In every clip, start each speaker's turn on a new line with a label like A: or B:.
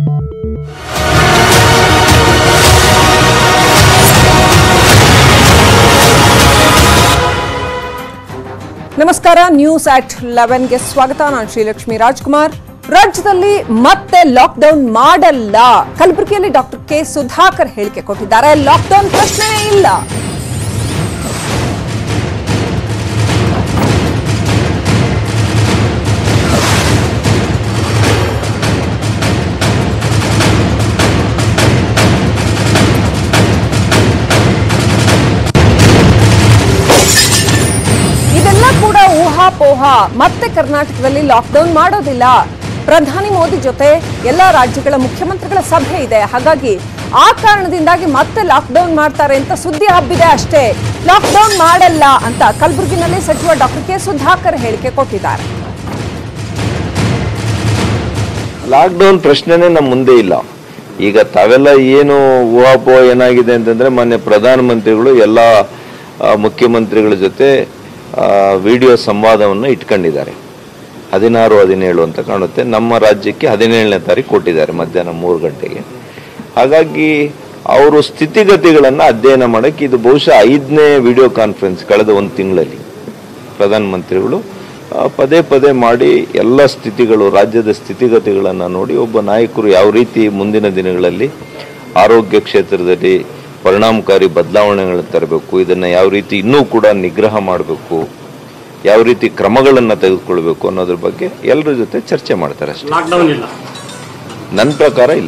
A: ನಮಸ್ಕಾರ ನ್ಯೂಸ್ ಆಟ್ ಲೆವೆನ್ಗೆ ಸ್ವಾಗತ ನಾನು ಶ್ರೀಲಕ್ಷ್ಮಿ ರಾಜ್ಕುಮಾರ್ ರಾಜ್ಯದಲ್ಲಿ ಮತ್ತೆ ಲಾಕ್ಡೌನ್ ಮಾಡಲ್ಲ ಕಲಬುರಗಿಯಲ್ಲಿ ಡಾಕ್ಟರ್ ಕೆ ಸುಧಾಕರ್ ಹೇಳಿಕೆ ಕೊಟ್ಟಿದ್ದಾರೆ ಲಾಕ್ಡೌನ್ ಪ್ರಶ್ನೆಯೇ ಇಲ್ಲ ಇದೆಲ್ಲ ಕೂಡ ಊಹಾಪೋಹ ಮತ್ತೆ ಕರ್ನಾಟಕದಲ್ಲಿ ಲಾಕ್ಡೌನ್ ಮಾಡೋದಿಲ್ಲ ಪ್ರಧಾನಿ ಮೋದಿ ಜೊತೆ ಎಲ್ಲ ರಾಜ್ಯಗಳ ಮುಖ್ಯಮಂತ್ರಿಗಳ ಸಭೆ ಇದೆ ಹಾಗಾಗಿ ಆ ಕಾರಣದಿಂದಾಗಿ ಮತ್ತೆ ಲಾಕ್ಡೌನ್ ಮಾಡ್ತಾರೆ ಅಂತ ಸುದ್ದಿ ಹಬ್ಬಿದೆ ಅಷ್ಟೇ ಲಾಕ್ಡೌನ್ ಮಾಡಲ್ಲ ಅಂತ ಕಲಬುರಗಿನಲ್ಲಿ ಸಚಿವ ಡಾಕ್ಟರ್ ಕೆ ಸುಧಾಕರ್ ಹೇಳಿಕೆ ಕೊಟ್ಟಿದ್ದಾರೆ
B: ಲಾಕ್ಡೌನ್ ಪ್ರಶ್ನೆನೇ ನಮ್ಮ ಮುಂದೆ ಇಲ್ಲ ಈಗ ತಾವೆಲ್ಲ ಏನು ಊಹಾಪೋಹ ಏನಾಗಿದೆ ಅಂತಂದ್ರೆ ಮೊನ್ನೆ ಪ್ರಧಾನಮಂತ್ರಿಗಳು ಎಲ್ಲ ಆ, ಮುಖ್ಯಮಂತ್ರಿಗಳ ಜೊತೆ ವಿಡಿಯೋ ಸಂವಾದವನ್ನು ಇಟ್ಕೊಂಡಿದ್ದಾರೆ ಹದಿನಾರು ಹದಿನೇಳು ಅಂತ ಕಾಣುತ್ತೆ ನಮ್ಮ ರಾಜ್ಯಕ್ಕೆ ಹದಿನೇಳನೇ ತಾರೀಕು ಕೊಟ್ಟಿದ್ದಾರೆ ಮಧ್ಯಾಹ್ನ ಮೂರು ಗಂಟೆಗೆ ಹಾಗಾಗಿ ಅವರು ಸ್ಥಿತಿಗತಿಗಳನ್ನು ಅಧ್ಯಯನ ಮಾಡಕ್ಕೆ ಇದು ಬಹುಶಃ ಐದನೇ ವಿಡಿಯೋ ಕಾನ್ಫರೆನ್ಸ್ ಕಳೆದ ಒಂದು ತಿಂಗಳಲ್ಲಿ ಪ್ರಧಾನಮಂತ್ರಿಗಳು ಆ, ಪದೇ ಪದೇ ಮಾಡಿ ಎಲ್ಲ ಸ್ಥಿತಿಗಳು ರಾಜ್ಯದ ಸ್ಥಿತಿಗತಿಗಳನ್ನು ನೋಡಿ ಒಬ್ಬ ನಾಯಕರು ಯಾವ ರೀತಿ ಮುಂದಿನ ದಿನಗಳಲ್ಲಿ ಆರೋಗ್ಯ ಕ್ಷೇತ್ರದಲ್ಲಿ ಪರಿಣಾಮಕಾರಿ ಬದಲಾವಣೆಗಳನ್ನು ತರಬೇಕು ಇದನ್ನು ಯಾವ ರೀತಿ ಇನ್ನೂ ಕೂಡ ನಿಗ್ರಹ ಮಾಡಬೇಕು ಯಾವ ರೀತಿ ಕ್ರಮಗಳನ್ನು ತೆಗೆದುಕೊಳ್ಬೇಕು ಅನ್ನೋದ್ರ ಬಗ್ಗೆ ಎಲ್ಲರ ಜೊತೆ ಚರ್ಚೆ ಮಾಡ್ತಾರೆ ಅಷ್ಟೇ
C: ಲಾಕ್ಡೌನ್ ಇಲ್ಲ
B: ನನ್ನ ಪ್ರಕಾರ ಇಲ್ಲ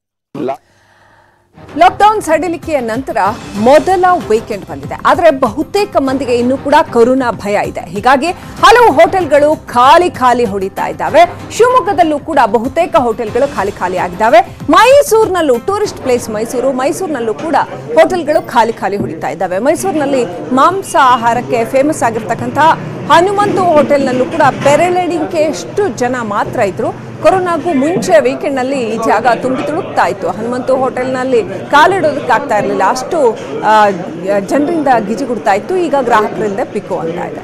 A: ಲಾಕ್ಡೌನ್ ಸಡಿಲಿಕೆಯ ನಂತರ ಮೊದಲ ವೀಕೆಂಡ್ ಬಂದಿದೆ ಆದರೆ ಬಹುತೇಕ ಮಂದಿಗೆ ಇನ್ನೂ ಕೂಡ ಕೊರೋನಾ ಭಯ ಇದೆ ಹೀಗಾಗಿ ಹಲವು ಹೋಟೆಲ್ಗಳು ಖಾಲಿ ಖಾಲಿ ಹೊಡಿತಾ ಇದ್ದಾವೆ ಶಿವಮೊಗ್ಗದಲ್ಲೂ ಕೂಡ ಬಹುತೇಕ ಹೋಟೆಲ್ಗಳು ಖಾಲಿ ಖಾಲಿ ಆಗಿದ್ದಾವೆ ಮೈಸೂರಿನಲ್ಲೂ ಟೂರಿಸ್ಟ್ ಪ್ಲೇಸ್ ಮೈಸೂರು ಮೈಸೂರಿನಲ್ಲೂ ಕೂಡ ಹೋಟೆಲ್ಗಳು ಖಾಲಿ ಖಾಲಿ ಹೊಡಿತಾ ಇದ್ದಾವೆ ಮೈಸೂರಿನಲ್ಲಿ ಮಾಂಸ ಆಹಾರಕ್ಕೆ ಫೇಮಸ್ ಆಗಿರ್ತಕ್ಕಂಥ ಹನುಮಂತು ಹೋಟೆಲ್ನಲ್ಲೂ ಕೂಡ ಪೆರಳೆಡಿಂಗ್ಗೆ ಎಷ್ಟು ಜನ ಮಾತ್ರ ಇದ್ರು ಕೊರೋನಾಗೂ ಮುಂಚೆ ವೀಕೆಂಡ್ನಲ್ಲಿ ಈ ಜಾಗ ತುಂಬಿ ತುಳುಕ್ತಾ ಇತ್ತು ಹನುಮಂತು ಹೋಟೆಲ್ನಲ್ಲಿ ಕಾಲಿಡೋದಕ್ಕಾಗ್ತಾ ಇರಲಿಲ್ಲ ಅಷ್ಟು ಆ, ಜನರಿಂದ ಗಿಜಿಗುಡ್ತಾ ಇತ್ತು ಈಗ ಗ್ರಾಹಕರಿಂದ ಪಿಕು ಅಂತ ಇದೆ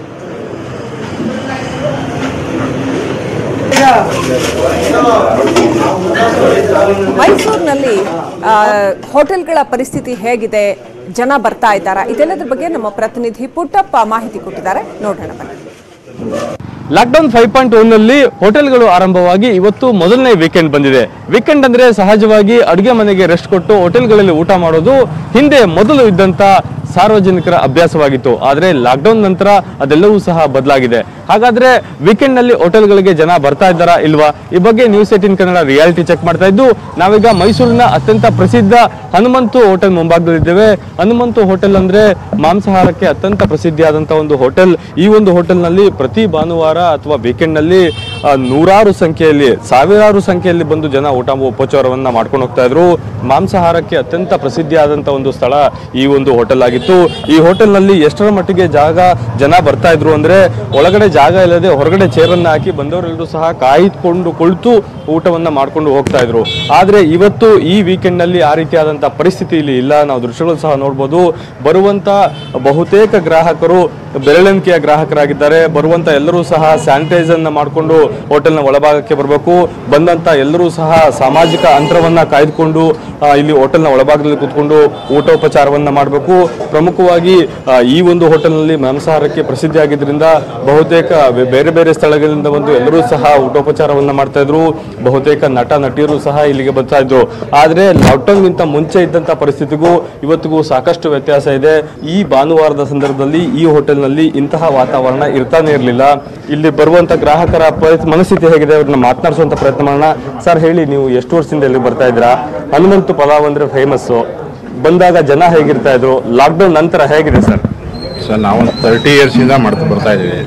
A: ಮೈಸೂರಿನಲ್ಲಿ ಆ, ಹೋಟೆಲ್ಗಳ ಪರಿಸ್ಥಿತಿ ಹೇಗಿದೆ ಜನ ಬರ್ತಾ ಇದ್ದಾರಾ ಇದೆಲ್ಲದ್ರ ಬಗ್ಗೆ ನಮ್ಮ ಪ್ರತಿನಿಧಿ ಪುಟ್ಟಪ್ಪ ಮಾಹಿತಿ ಕೊಟ್ಟಿದ್ದಾರೆ ನೋಡೋಣ ಬನ್ನಿ
D: ಲಾಕ್ಡೌನ್ ಫೈವ್ ಪಾಯಿಂಟ್ ಒನ್ ನಲ್ಲಿ ಹೋಟೆಲ್ಗಳು ಆರಂಭವಾಗಿ ಇವತ್ತು ಮೊದಲನೇ ವೀಕೆಂಡ್ ಬಂದಿದೆ ವೀಕೆಂಡ್ ಅಂದ್ರೆ ಸಹಜವಾಗಿ ಅಡುಗೆ ಮನೆಗೆ ರೆಸ್ಟ್ ಕೊಟ್ಟು ಹೋಟೆಲ್ಗಳಲ್ಲಿ ಊಟ ಮಾಡೋದು ಹಿಂದೆ ಮೊದಲು ಇದ್ದಂತ ಸಾರ್ವಜನಿಕರ ಅಭ್ಯಾಸವಾಗಿತ್ತು ಆದ್ರೆ ಲಾಕ್ಡೌನ್ ನಂತರ ಅದೆಲ್ಲವೂ ಸಹ ಬದಲಾಗಿದೆ ಹಾಗಾದ್ರೆ ವೀಕೆಂಡ್ ನಲ್ಲಿ ಹೋಟೆಲ್ಗಳಿಗೆ ಜನ ಬರ್ತಾ ಇದ್ದಾರಾ ಇಲ್ವಾ ಈ ಬಗ್ಗೆ news eighteen Kannada reality check ಮಾಡ್ತಾ ಇದ್ದು ನಾವೀಗ ಮೈಸೂರಿನ ಅತ್ಯಂತ ಪ್ರಸಿದ್ಧ ಹನುಮಂತು ಹೋಟೆಲ್ ಮುಂಭಾಗದಲ್ಲಿದ್ದೇವೆ ಹನುಮಂತು ಹೋಟೆಲ್ ಅಂದ್ರೆ ಮಾಂಸಾಹಾರಕ್ಕೆ ಅತ್ಯಂತ ಪ್ರಸಿದ್ಧಿಯಾದಂತ ಒಂದು ಹೋಟೆಲ್ ಈ ಒಂದು ಹೋಟೆಲ್ ನಲ್ಲಿ ಪ್ರತಿ ಭಾನುವಾರ ಅಥವಾ ವೀಕೆಂಡ್ ನಲ್ಲಿ ಆ, ನೂರಾರು ಸಂಖ್ಯೆಯಲ್ಲಿ ಸಾವಿರಾರು ಸಂಖ್ಯೆಯಲ್ಲಿ ಬಂದು ಜನ ಊಟ ಉಪಚಾರವನ್ನ ಮಾಡ್ಕೊಂಡು ಹೋಗ್ತಾ ಇದ್ರು ಮಾಂಸಾಹಾರಕ್ಕೆ ಅತ್ಯಂತ ಪ್ರಸಿದ್ಧಿಯಾದಂತ ಒಂದು ಸ್ಥಳ ಈ ಒಂದು ಹೋಟೆಲ್ ಆಗಿತ್ತು ಈ ಹೋಟೆಲ್ ನಲ್ಲಿ ಎಷ್ಟರ ಮಟ್ಟಿಗೆ ಜಾಗ ಜನ ಬರ್ತಾ ಇದ್ರು ಅಂದ್ರೆ ಒಳಗಡೆ ಜಾಗ ಇಲ್ಲದೆ ಹೊರಗಡೆ ಚೇರನ್ನ ಹಾಕಿ ಬಂದವರೆಲ್ಲರೂ ಸಹ ಕಾಯ್ದುಕೊಂಡು ಕುಳಿತು ಊಟವನ್ನ ಮಾಡ್ಕೊಂಡು ಹೋಗ್ತಾ ಇದ್ರು ಆದ್ರೆ ಇವತ್ತು ಈ ವೀಕೆಂಡ್ ನಲ್ಲಿ ಆ ರೀತಿಯಾದಂತ ಪರಿಸ್ಥಿತಿ ಇಲ್ಲಿ ಇಲ್ಲ ನಾವು ದೃಶ್ಯಗಳು ಸಹ ನೋಡ್ಬೋದು ಬರುವಂತ ಬಹುತೇಕ ಗ್ರಾಹಕರು ಬೆರಳೆಣಿಕೆಯ ಗ್ರಾಹಕರಾಗಿದ್ದಾರೆ ಬರುವಂತ ಎಲ್ಲರೂ ಸಹ ಸ್ಯಾನಿಟೈಸ್ ಅನ್ನ ಮಾಡಿಕೊಂಡು ಹೋಟೆಲ್ನ ಒಳಭಾಗಕ್ಕೆ ಬರಬೇಕು ಬಂದಂತ ಎಲ್ಲರೂ ಸಹ ಸಾಮಾಜಿಕ ಅಂತರವನ್ನ ಕಾಯ್ದುಕೊಂಡು ಆ, ಇಲ್ಲಿ ಹೋಟೆಲ್ನ ಒಳಭಾಗದಲ್ಲಿ ಕೂತ್ಕೊಂಡು ಊಟೋಪಚಾರವನ್ನ ಮಾಡಬೇಕು ಪ್ರಮುಖವಾಗಿ ಆ, ಈ ಒಂದು ಹೋಟೆಲ್ನಲ್ಲಿ ಮಾಂಸಾಹಾರಕ್ಕೆ ಪ್ರಸಿದ್ಧಿಯಾಗಿದ್ದರಿಂದ ಬಹುತೇಕ ಬೆ- ಬೇರೆ ಬೇರೆ ಸ್ಥಳಗಳಿಂದ ಬಂದು ಎಲ್ಲರೂ ಸಹ ಊಟೋಪಚಾರವನ್ನ ಮಾಡ್ತಾ ಇದ್ರು ಬಹುತೇಕ ನಟ ನಟಿಯರು ಸಹ ಇಲ್ಲಿಗೆ ಬರ್ತಾ ಇದ್ರು ಆದ್ರೆ ಲಾಕ್ಡೌನ್ ಗಿಂತ ಮುಂಚೆ ಇದ್ದಂತ ಪರಿಸ್ಥಿತಿಗೂ ಇವತ್ತಿಗೂ ಸಾಕಷ್ಟು ವ್ಯತ್ಯಾಸ ಇದೆ ಈ ಭಾನುವಾರದ ಸಂದರ್ಭದಲ್ಲಿ ಈ ಹೋಟೆಲ್ನಲ್ಲಿ ಇಂತಹ ವಾತಾವರಣ ಇರ್ತಾನೆ ಇರಲಿಲ್ಲ ಇಲ್ಲಿ ಬರುವಂತ ಗ್ರಾಹಕರ ಪರಿಸ್ಥಿತಿ ಮನಸ್ಥಿತಿ ಹೇಗಿದೆ ಅವ್ರನ್ನ ಮಾತನಾಡಿಸುವಂತ ಪ್ರಯತ್ನ ಮಾಡೋಣ ಸರ್ ಹೇಳಿ ನೀವು ಎಷ್ಟು ವರ್ಷದಿಂದ ಇಲ್ಲಿ ಬರ್ತಾ ಇದ್ದೀರಾ ಹನುಮಂತು ಪಲಾವ್ ಅಂದ್ರೆ ಫೇಮಸ್ ಬಂದಾಗ ಜನ ಹೇಗಿರ್ತಾ ಇದ್ರು ಲಾಕ್ಡೌನ್ ನಂತರ ಹೇಗಿದೆ ಸರ್
E: ಸರ್ ನಾವು ತರ್ಟಿ ಇಯರ್ಸಿಂದ ಮಾಡ್ತಾ ಬರ್ತಾ ಇದ್ದೀವಿ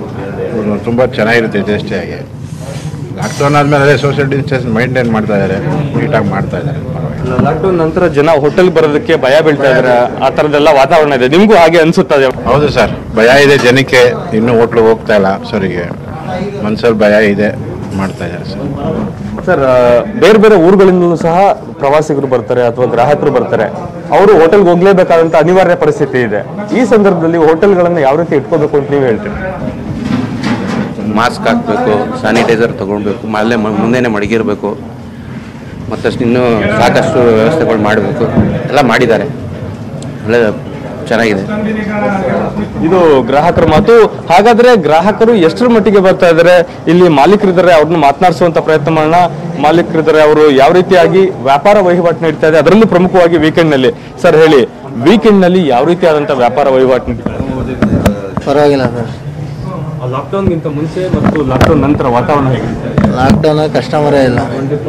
E: ತುಂಬ ಚೆನ್ನಾಗಿರುತ್ತೆ ಟೇಸ್ಟಿಯಾಗಿ ಲಾಕ್ಡೌನ್ ಆದಮೇಲೆ ಅದೇ ಸೋಷಿಯಲ್ ಡಿಸ್ಟೆನ್ಸ್ ಮೈಂಟೈನ್ ಮಾಡ್ತಾ ಇದ್ದಾರೆ ನೀಟಾಗಿ ಮಾಡ್ತಾ ಇದ್ದಾರೆ ಪರವಾಗಿಲ್ಲ
D: ಲಾಕ್ಡೌನ್ ನಂತರ ಜನ ಹೋಟೆಲ್ ಬರೋದಕ್ಕೆ ಭಯ ಬೀಳ್ತಾ ಇದಾರೆ ಆ ತರದೆಲ್ಲ ವಾತಾವರಣ ಇದೆ ನಿಮ್ಗೂ ಹಾಗೆ ಅನ್ಸುತ್ತದೆ
E: ಹೌದು ಸರ್ ಭಯ ಇದೆ ಜನಕ್ಕೆ ಇನ್ನೂ ಹೋಟ್ಲಿಗೆ ಹೋಗ್ತಾ ಇಲ್ಲ ಸರಿಗೆ ಮನ್ಸಲ್ಲಿ ಭಯ ಇದೆ ಮಾಡ್ತಾ ಇದ್ದಾರೆ ಸರ್
D: ಸರ್ ಆ, ಬೇರೆ ಬೇರೆ ಊರುಗಳಿಂದಲೂ ಸಹ ಪ್ರವಾಸಿಗರು ಬರ್ತಾರೆ ಅಥವಾ ಗ್ರಾಹಕರು ಬರ್ತಾರೆ ಅವರು ಹೋಟೆಲ್ಗೆ ಹೋಗ್ಲೇಬೇಕಾದಂತ ಅನಿವಾರ್ಯ ಪರಿಸ್ಥಿತಿ ಇದೆ ಈ ಸಂದರ್ಭದಲ್ಲಿ ಹೋಟೆಲ್ಗಳನ್ನು ಯಾವ ರೀತಿ ಇಟ್ಕೋಬೇಕು ಅಂತ ನೀವು ಹೇಳ್ತೀರಿ
F: ಮಾಸ್ಕ್ ಹಾಕಬೇಕು ಸ್ಯಾನಿಟೈಸರ್ ತಗೊಳ್ಬೇಕು ಅಲ್ಲೇ ಮ- ಮುಂದೆನೆ ಮಡಗಿರಬೇಕು
C: ಮತ್ತಷ್ಟು ಇನ್ನೂ ಸಾಕಷ್ಟು ವ್ಯವಸ್ಥೆಗಳು ಮಾಡಬೇಕು ಎಲ್ಲ ಮಾಡಿದ್ದಾರೆ ಒಳ್ಳೆ ಚೆನ್ನಾಗಿದೆ
D: ಇದು ಗ್ರಾಹಕರ ಮಾತು ಹಾಗಾದ್ರೆ ಗ್ರಾಹಕರು ಎಷ್ಟರ ಮಟ್ಟಿಗೆ ಬರ್ತಾ ಇದ್ದಾರೆ ಇಲ್ಲಿ ಮಾಲೀಕರಿದ್ದಾರೆ ಅವ್ರನ್ನ ಮಾತನಾಡಿಸುವಂತ ಪ್ರಯತ್ನ ಮಾಡೋಣ ಮಾಲೀಕರಿದ್ದಾರೆ ಅವರು ಯಾವ ರೀತಿಯಾಗಿ ವ್ಯಾಪಾರ ವಹಿವಾಟು ನಡೀತಾ ಇದೆ ಅದರಲ್ಲೂ ಪ್ರಮುಖವಾಗಿ ವೀಕೆಂಡ್ ನಲ್ಲಿ ಸರ್ ಹೇಳಿ ವೀಕೆಂಡ್ ನಲ್ಲಿ ಯಾವ ರೀತಿಯಾದಂತ ವ್ಯಾಪಾರ ವಹಿವಾಟು ನಡೀತಾ ಇದೆ
F: ಪರವಾಗಿಲ್ಲ ಸರ್
D: ಲಾಕ್ಡೌನ್ ಗಿಂತ ಮುಂಚೆ ಮತ್ತು ಲಾಕ್ಡೌನ್ ನಂತರ ವಾತಾವರಣ ಹೇಗಿದೆ
F: ಲಾಕ್ಡೌನ್ ಕಸ್ಟಮರೇ ಇಲ್ಲ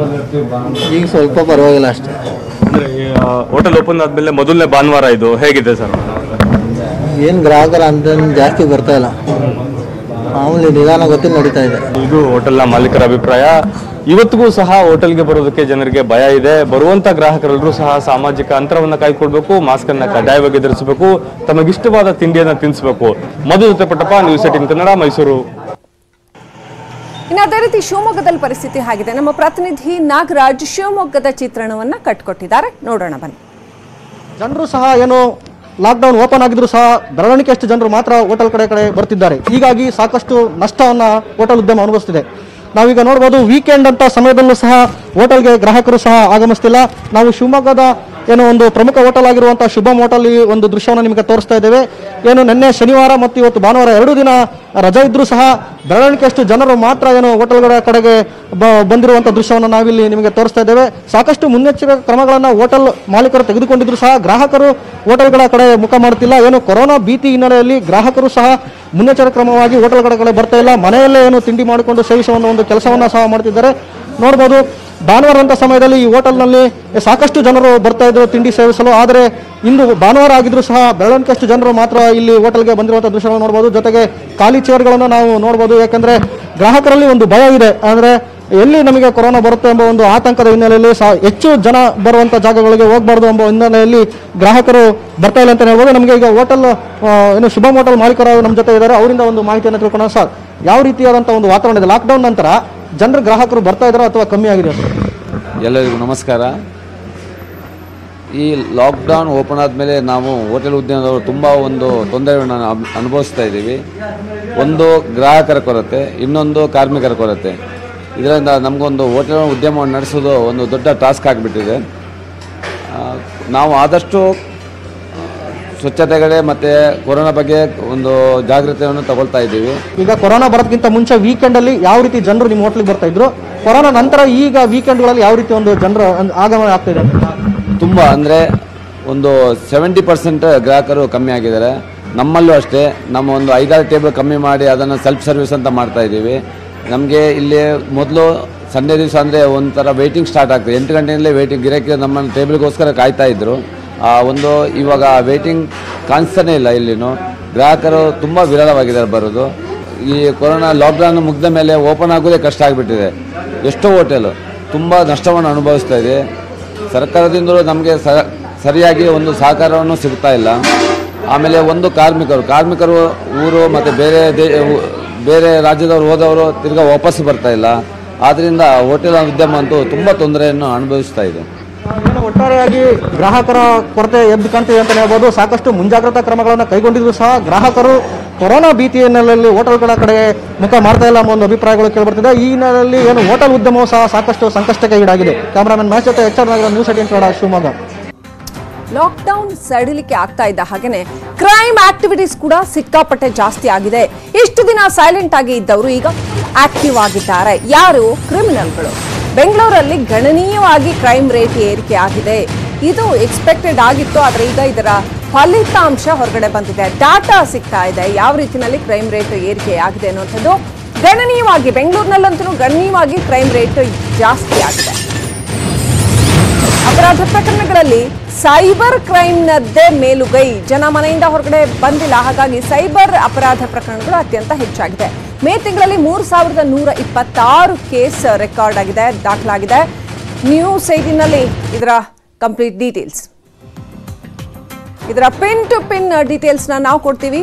F: ಈಗ ಸ್ವಲ್ಪ ಪರವಾಗಿಲ್ಲ ಅಷ್ಟೇ
D: ಅಂದ್ರೆ ಹೋಟೆಲ್ ಓಪನ್ ಆದ್ಮೇಲೆ ಮೊದಲನೇ ಭಾನುವಾರ ಇದು ಹೇಗಿದೆ ಸರ್
F: ಏನು ಗ್ರಾಹಕರು ಅಂತ ಜಾಸ್ತಿ ಬರ್ತಾ ಇಲ್ಲ ಮಾಮೂಲಿ ನಿಧಾನ ಗೊತ್ತಿಲ್ಲ ನಡೀತಾ ಇದೆ
D: ಇದು ಹೋಟೆಲ್ನ ಮಾಲೀಕರ ಅಭಿಪ್ರಾಯ ಇವತ್ತಿಗೂ ಸಹ ಹೋಟೆಲ್ಗೆ ಬರೋದಕ್ಕೆ ಜನರಿಗೆ ಭಯ ಇದೆ ಬರುವಂತ ಗ್ರಾಹಕರೆಲ್ಲರೂ ಸಹ ಸಾಮಾಜಿಕ ಅಂತರವನ್ನ ಕಾಯ್ಕೊಳ್ಬೇಕು ಮಾಸ್ಕ್ ಅನ್ನ ಕಡ್ಡಾಯವಾಗಿ ಧರಿಸಬೇಕು ತಮಗಿಷ್ಟವಾದ ತಿಂಡಿಯನ್ನ ತಿನ್ನಿಸಬೇಕು ಮಧು ಜೊತೆ ಪಟ್ಟಪ್ಪ ನ್ಯೂಸ್ ಏಟಿನ್ ಕನ್ನಡ ಮೈಸೂರು
A: ಇನ್ನು ಅದೇ ರೀತಿ ಶಿವಮೊಗ್ಗದಲ್ಲಿ ಪರಿಸ್ಥಿತಿ ಆಗಿದೆ ನಮ್ಮ ಪ್ರತಿನಿಧಿ ನಾಗರಾಜ್ ಶಿವಮೊಗ್ಗದ ಚಿತ್ರಣವನ್ನ ಕಟ್ಕೊಟ್ಟಿದ್ದಾರೆ ನೋಡೋಣ ಬನ್ನಿ
G: ಜನರು ಸಹ ಏನು ಲಾಕ್ಡೌನ್ ಓಪನ್ ಆಗಿದ್ರು ಸಹ ಬೆರಳಿಕೆಯಷ್ಟು ಜನರು ಮಾತ್ರ ಹೋಟೆಲ್ ಕಡೆ ಕಡೆ ಬರ್ತಿದ್ದಾರೆ ಹೀಗಾಗಿ ಸಾಕಷ್ಟು ನಷ್ಟವನ್ನ ಹೋಟೆಲ್ ಉದ್ಯಮ ಅನುಭವಿಸ್ತಿದೆ ನಾವೀಗ ನೋಡ್ಬೋದು ವೀಕೆಂಡ್ ಅಂತ ಸಮಯದಲ್ಲೂ ಸಹ ಹೋಟೆಲ್ಗೆ ಗ್ರಾಹಕರು ಸಹ ಆಗಮಿಸ್ತಿಲ್ಲ ನಾವು ಶಿವಮೊಗ್ಗದ ಏನು ಒಂದು ಪ್ರಮುಖ ಹೋಟೆಲ್ ಆಗಿರುವಂತಹ ಶುಭಂ ಹೋಟೆಲ್ ಈ ಒಂದು ದೃಶ್ಯವನ್ನು ನಿಮಗೆ ತೋರಿಸ್ತಾ ಇದ್ದೇವೆ ಏನು ನಿನ್ನೆ ಶನಿವಾರ ಮತ್ತು ಇವತ್ತು ಭಾನುವಾರ ಎರಡು ದಿನ ರಜೆ ಇದ್ರೂ ಸಹ ಬೆರಳಿಕೆಯಷ್ಟು ಜನರು ಮಾತ್ರ ಏನು ಹೋಟೆಲ್ಗಳ ಕಡೆಗೆ ಬ- ಬಂದಿರುವಂಥ ದೃಶ್ಯವನ್ನು ನಾವಿಲ್ಲಿ ನಿಮಗೆ ತೋರಿಸ್ತಾ ಇದ್ದೇವೆ ಸಾಕಷ್ಟು ಮುನ್ನೆಚ್ಚರಿಕೆ ಕ್ರಮಗಳನ್ನು ಹೋಟೆಲ್ ಮಾಲೀಕರು ತೆಗೆದುಕೊಂಡಿದ್ರು ಸಹ ಗ್ರಾಹಕರು ಹೋಟೆಲ್ಗಳ ಕಡೆ ಮುಖ ಮಾಡುತ್ತಿಲ್ಲ ಏನು ಕೊರೋನಾ ಭೀತಿ ಹಿನ್ನೆಲೆಯಲ್ಲಿ ಗ್ರಾಹಕರು ಸಹ ಮುನ್ನೆಚ್ಚರಿಕೆ ಕ್ರಮವಾಗಿ ಹೋಟೆಲ್ಗಳ ಕಡೆ ಬರ್ತಾ ಇಲ್ಲ ಮನೆಯಲ್ಲೇ ಏನು ತಿಂಡಿ ಮಾಡಿಕೊಂಡು ಸೇವಿಸುವ ಒಂದು ಕೆಲಸವನ್ನ ಸಹ ಮಾಡ್ತಿದ್ದಾರೆ ನೋಡ್ಬೋದು ಭಾನುವಾರ ಅಂತ ಸಮಯದಲ್ಲಿ ಈ ಹೋಟೆಲ್ನಲ್ಲಿ ಸಾಕಷ್ಟು ಜನರು ಬರ್ತಾ ಇದ್ರು ತಿಂಡಿ ಸೇವಿಸಲು ಆದರೆ ಇಂದು ಭಾನುವಾರ ಆಗಿದ್ರು ಸಹ ಬೆರಳಿಕೆಯಷ್ಟು ಜನರು ಮಾತ್ರ ಇಲ್ಲಿ ಹೋಟೆಲ್ಗೆ ಬಂದಿರುವಂತಹ ದೃಶ್ಯವನ್ನು ನೋಡಬಹುದು ಜೊತೆಗೆ ಖಾಲಿ ಚೇರ್ಗಳನ್ನು ನಾವು ನೋಡಬಹುದು ಯಾಕಂದ್ರೆ ಗ್ರಾಹಕರಲ್ಲಿ ಒಂದು ಭಯ ಇದೆ ಅಂದ್ರೆ ಎಲ್ಲಿ ನಮಗೆ ಕೊರೋನಾ ಬರುತ್ತೆ ಎಂಬ ಒಂದು ಆತಂಕದ ಹಿನ್ನೆಲೆಯಲ್ಲಿ ಸಹ ಹೆಚ್ಚು ಜನ ಬರುವಂತ ಜಾಗಗಳಿಗೆ ಹೋಗಬಾರ್ದು ಎಂಬ ಹಿನ್ನೆಲೆಯಲ್ಲಿ ಗ್ರಾಹಕರು ಬರ್ತಾ ಇಲ್ಲ ಅಂತ ಹೇಳ್ಬೋದು ನಮಗೆ ಈಗ ಹೋಟೆಲ್ ಏನು ಶುಭಮ್ ಹೋಟೆಲ್ ಮಾಲೀಕರು ನಮ್ಮ ಜೊತೆ ಇದ್ದಾರೆ ಅವರಿಂದ ಒಂದು ಮಾಹಿತಿಯನ್ನು ತಿಳ್ಕೊಳ್ಳೋಣ ಸರ್ ಯಾವ ರೀತಿಯಾದಂಥ ಒಂದು ವಾತಾವರಣ ಇದೆ ಲಾಕ್ಡೌನ್ ನಂತರ ಜನರು ಗ್ರಾಹಕರು ಬರ್ತಾ ಇದ್ದಾರಾ ಅಥವಾ ಕಮ್ಮಿ ಆಗಿದೆ ಸರ್
H: ಎಲ್ಲರಿಗೂ ನಮಸ್ಕಾರ ಈ ಲಾಕ್ಡೌನ್ ಓಪನ್ ಆದಮೇಲೆ ನಾವು ಹೋಟೆಲ್ ಉದ್ಯಮದವರು ತುಂಬ ಒಂದು ತೊಂದರೆಯನ್ನು ಅನ್- ಅನುಭವಿಸ್ತಾ ಇದ್ದೀವಿ ಒಂದು ಗ್ರಾಹಕರ ಕೊರತೆ ಇನ್ನೊಂದು ಕಾರ್ಮಿಕರ ಕೊರತೆ ಇದರಿಂದ ನಮಗೊಂದು ಹೋಟೆಲ್ ಉದ್ಯಮವನ್ನು ನಡೆಸೋದು ಒಂದು ದೊಡ್ಡ ಟಾಸ್ಕ್ ಆಗಿಬಿಟ್ಟಿದೆ ಆ, ನಾವು ಆದಷ್ಟು ಸ್ವಚ್ಛತೆಗಳೇ ಮತ್ತು ಕೊರೋನಾ ಬಗ್ಗೆ ಒಂದು ಜಾಗ್ರತೆಯನ್ನು ತಗೊಳ್ತಾ ಇದ್ದೀವಿ
G: ಈಗ ಕೊರೋನಾ ಬರೋದಕ್ಕಿಂತ ಮುಂಚೆ ವೀಕೆಂಡ್ ಅಲ್ಲಿ ಯಾವ ರೀತಿ ಜನರು ನಿಮ್ಮ ಹೋಟ್ಲಿಗೆ ಬರ್ತಾ ಇದ್ರು ಕೊರೋನಾ ನಂತರ ಈಗ ವೀಕೆಂಡ್ಗಳಲ್ಲಿ ಯಾವ ರೀತಿ ಒಂದು ಜನರು ಒಂದು ಆಗಮನ ಆಗ್ತಿದೆ
H: ತುಂಬ ಅಂದರೆ ಒಂದು ಸೆವೆಂಟಿ ಪರ್ಸೆಂಟ್ ಗ್ರಾಹಕರು ಕಮ್ಮಿ ಆಗಿದ್ದಾರೆ ನಮ್ಮಲ್ಲೂ ಅಷ್ಟೇ ನಮ್ಮ ಒಂದು ಐದಾರು ಟೇಬಲ್ ಕಮ್ಮಿ ಮಾಡಿ ಅದನ್ನು ಸೆಲ್ಫ್ ಸರ್ವಿಸ್ ಅಂತ ಮಾಡ್ತಾ ಇದ್ದೀವಿ ನಮಗೆ ಇಲ್ಲಿ ಮೊದಲು ಸಂಡೇ ದಿವಸ ಅಂದರೆ ಒಂಥರ ವೆಯ್ಟಿಂಗ್ ಸ್ಟಾರ್ಟ್ ಆಗ್ತದೆ ಎಂಟು ಗಂಟೆಯಿಂದಲೇ ವೆಯ್ಟಿಂಗ್ ಗಿರಾಕಿ ನಮ್ಮ ಟೇಬಲ್ಗೋಸ್ಕರ ಕಾಯ್ತಾ ಇದ್ರು ಆ ಒಂದು ಇವಾಗ ವೆಯ್ಟಿಂಗ್ ಕಾಣಿಸ್ತಾನೆ ಇಲ್ಲ ಇಲ್ಲಿನೂ ಗ್ರಾಹಕರು ತುಂಬ ವಿರಳವಾಗಿದ್ದಾರೆ ಬರೋದು ಈ ಕೊರೋನಾ ಲಾಕ್ಡೌನ್ ಮುಗಿದ ಮೇಲೆ ಓಪನ್ ಆಗೋದೇ ಕಷ್ಟ ಆಗಿಬಿಟ್ಟಿದೆ ಎಷ್ಟೋ ಹೋಟೆಲು ತುಂಬ ನಷ್ಟವನ್ನು ಅನುಭವಿಸ್ತಾ ಇದೆ ಸರ್ಕಾರದಿಂದಲೂ ನಮಗೆ ಸ ಸರಿಯಾಗಿ ಒಂದು ಸಹಕಾರವನ್ನು ಸಿಗ್ತಾ ಇಲ್ಲ ಆಮೇಲೆ ಒಂದು ಕಾರ್ಮಿಕರು ಕಾರ್ಮಿಕರು ಊರು ಮತ್ತು ಬೇರೆ ದೇ ಊ- ಬೇರೆ ರಾಜ್ಯದವರು ಹೋದವರು ತಿರ್ಗಾ ವಾಪಸ್ ಬರ್ತಾ ಇಲ್ಲ ಆದ್ದರಿಂದ ಹೋಟೆಲ್ ಉದ್ಯಮ ಅಂತೂ ತುಂಬ ತೊಂದರೆಯನ್ನು ಅನುಭವಿಸ್ತಾ ಇದೆ
G: ಏನು ಒಟ್ಟಾರೆಯಾಗಿ ಗ್ರಾಹಕರ ಕೊರತೆ ಎದ್ದು ಕಾಣ್ತಿದೆ ಅಂತ ಹೇಳ್ಬೋದು ಸಾಕಷ್ಟು ಮುಂಜಾಗ್ರತಾ ಕ್ರಮಗಳನ್ನು ಕೈಗೊಂಡಿದ್ರು ಸಹ ಗ್ರಾಹಕರು ಕೊರೋನಾ ಭೀತಿ ಹಿನ್ನೆಲೆಯಲ್ಲಿ ಹೋಟೆಲ್ಗಳ ಕಡೆ ಮುಖ ಮಾಡ್ತಾ ಇಲ್ಲ ಅನ್ನೋ ಒಂದು ಅಭಿಪ್ರಾಯಗಳು ಕೇಳಿಬರ್ತಿದೆ ಈ ಹಿನ್ನೆಲೆಯಲ್ಲಿ ಏನು ಹೋಟೆಲ್ ಉದ್ಯಮವು ಸಹ ಸಾಕಷ್ಟು ಸಂಕಷ್ಟಕ್ಕೆ ಈಡಾಗಿದೆ ಕ್ಯಾಮರಾಮನ್ ಮ್ಯಾಚ್ ಜೊತೆ ಎಚ್ ಆರ್ ನಗರ news eighteen Kannada Shivamogga
A: lockdown ಸಡಿಲಿಕೆ ಆಗ್ತಾ ಇದ್ದ ಹಾಗೇನೆ ಕ್ರೈಮ್ ಆಕ್ಟಿವಿಟೀಸ್ ಕೂಡ ಸಿಕ್ಕಾಪಟ್ಟೆ ಜಾಸ್ತಿ ಆಗಿದೆ ಇಷ್ಟು ದಿನ ಸೈಲೆಂಟ್ ಆಗಿ ಇದ್ದವರು ಈಗ ಆಕ್ಟಿವ್ ಆಗಿದ್ದಾರೆ ಯಾರು ಕ್ರಿಮಿನಲ್ಗಳು ಬೆಂಗಳೂರಲ್ಲಿ ಗಣನೀಯವಾಗಿ ಕ್ರೈಮ್ ರೇಟ್ ಏರಿಕೆ ಆಗಿದೆ ಇದು ಎಕ್ಸ್ಪೆಕ್ಟೆಡ್ ಆಗಿತ್ತು ಆದರೆ ಈಗ ಇದರ ಫಲಿತಾಂಶ ಹೊರಗಡೆ ಬಂದಿದೆ ಡಾಟಾ ಸಿಗ್ತಾ ಇದೆ ಯಾವ ರೀತಿಯಲ್ಲಿ ಕ್ರೈಮ್ ರೇಟ್ ಏರಿಕೆ ಆಗಿದೆ ಅನ್ನುವಂಥದ್ದು ಗಣನೀಯವಾಗಿ ಬೆಂಗಳೂರಿನಲ್ಲಂತೂ ಗಣನೀಯವಾಗಿ ಕ್ರೈಮ್ ರೇಟ್ ಜಾಸ್ತಿ ಆಗಿದೆ ಅಪರಾಧ ಪ್ರಕರಣಗಳಲ್ಲಿ ಸೈಬರ್ ಕ್ರೈಮ್ನದ್ದೇ ಮೇಲುಗೈ ಜನ ಮನೆಯಿಂದ ಹೊರಗಡೆ ಬಂದಿಲ್ಲ ಹಾಗಾಗಿ ಸೈಬರ್ ಅಪರಾಧ ಪ್ರಕರಣಗಳು ಅತ್ಯಂತ ಹೆಚ್ಚಾಗಿದೆ ಮೇ ತಿಂಗಳಲ್ಲಿ ಮೂರು ಸಾವಿರದ ನೂರ ಇಪ್ಪತ್ತಾರು ಕೇಸ್ ರೆಕಾರ್ಡ್ ಆಗಿದೆ ದಾಖಲಾಗಿದೆ ನ್ಯೂಸ್ ಏಟಿನಲ್ಲಿ ಇದರ ಕಂಪ್ಲೀಟ್ ಡೀಟೇಲ್ಸ್ ಇದರ ಪಿನ್ ಟು ಪಿನ್ ಡೀಟೇಲ್ಸ್ನ ನಾವು ಕೊಡ್ತೀವಿ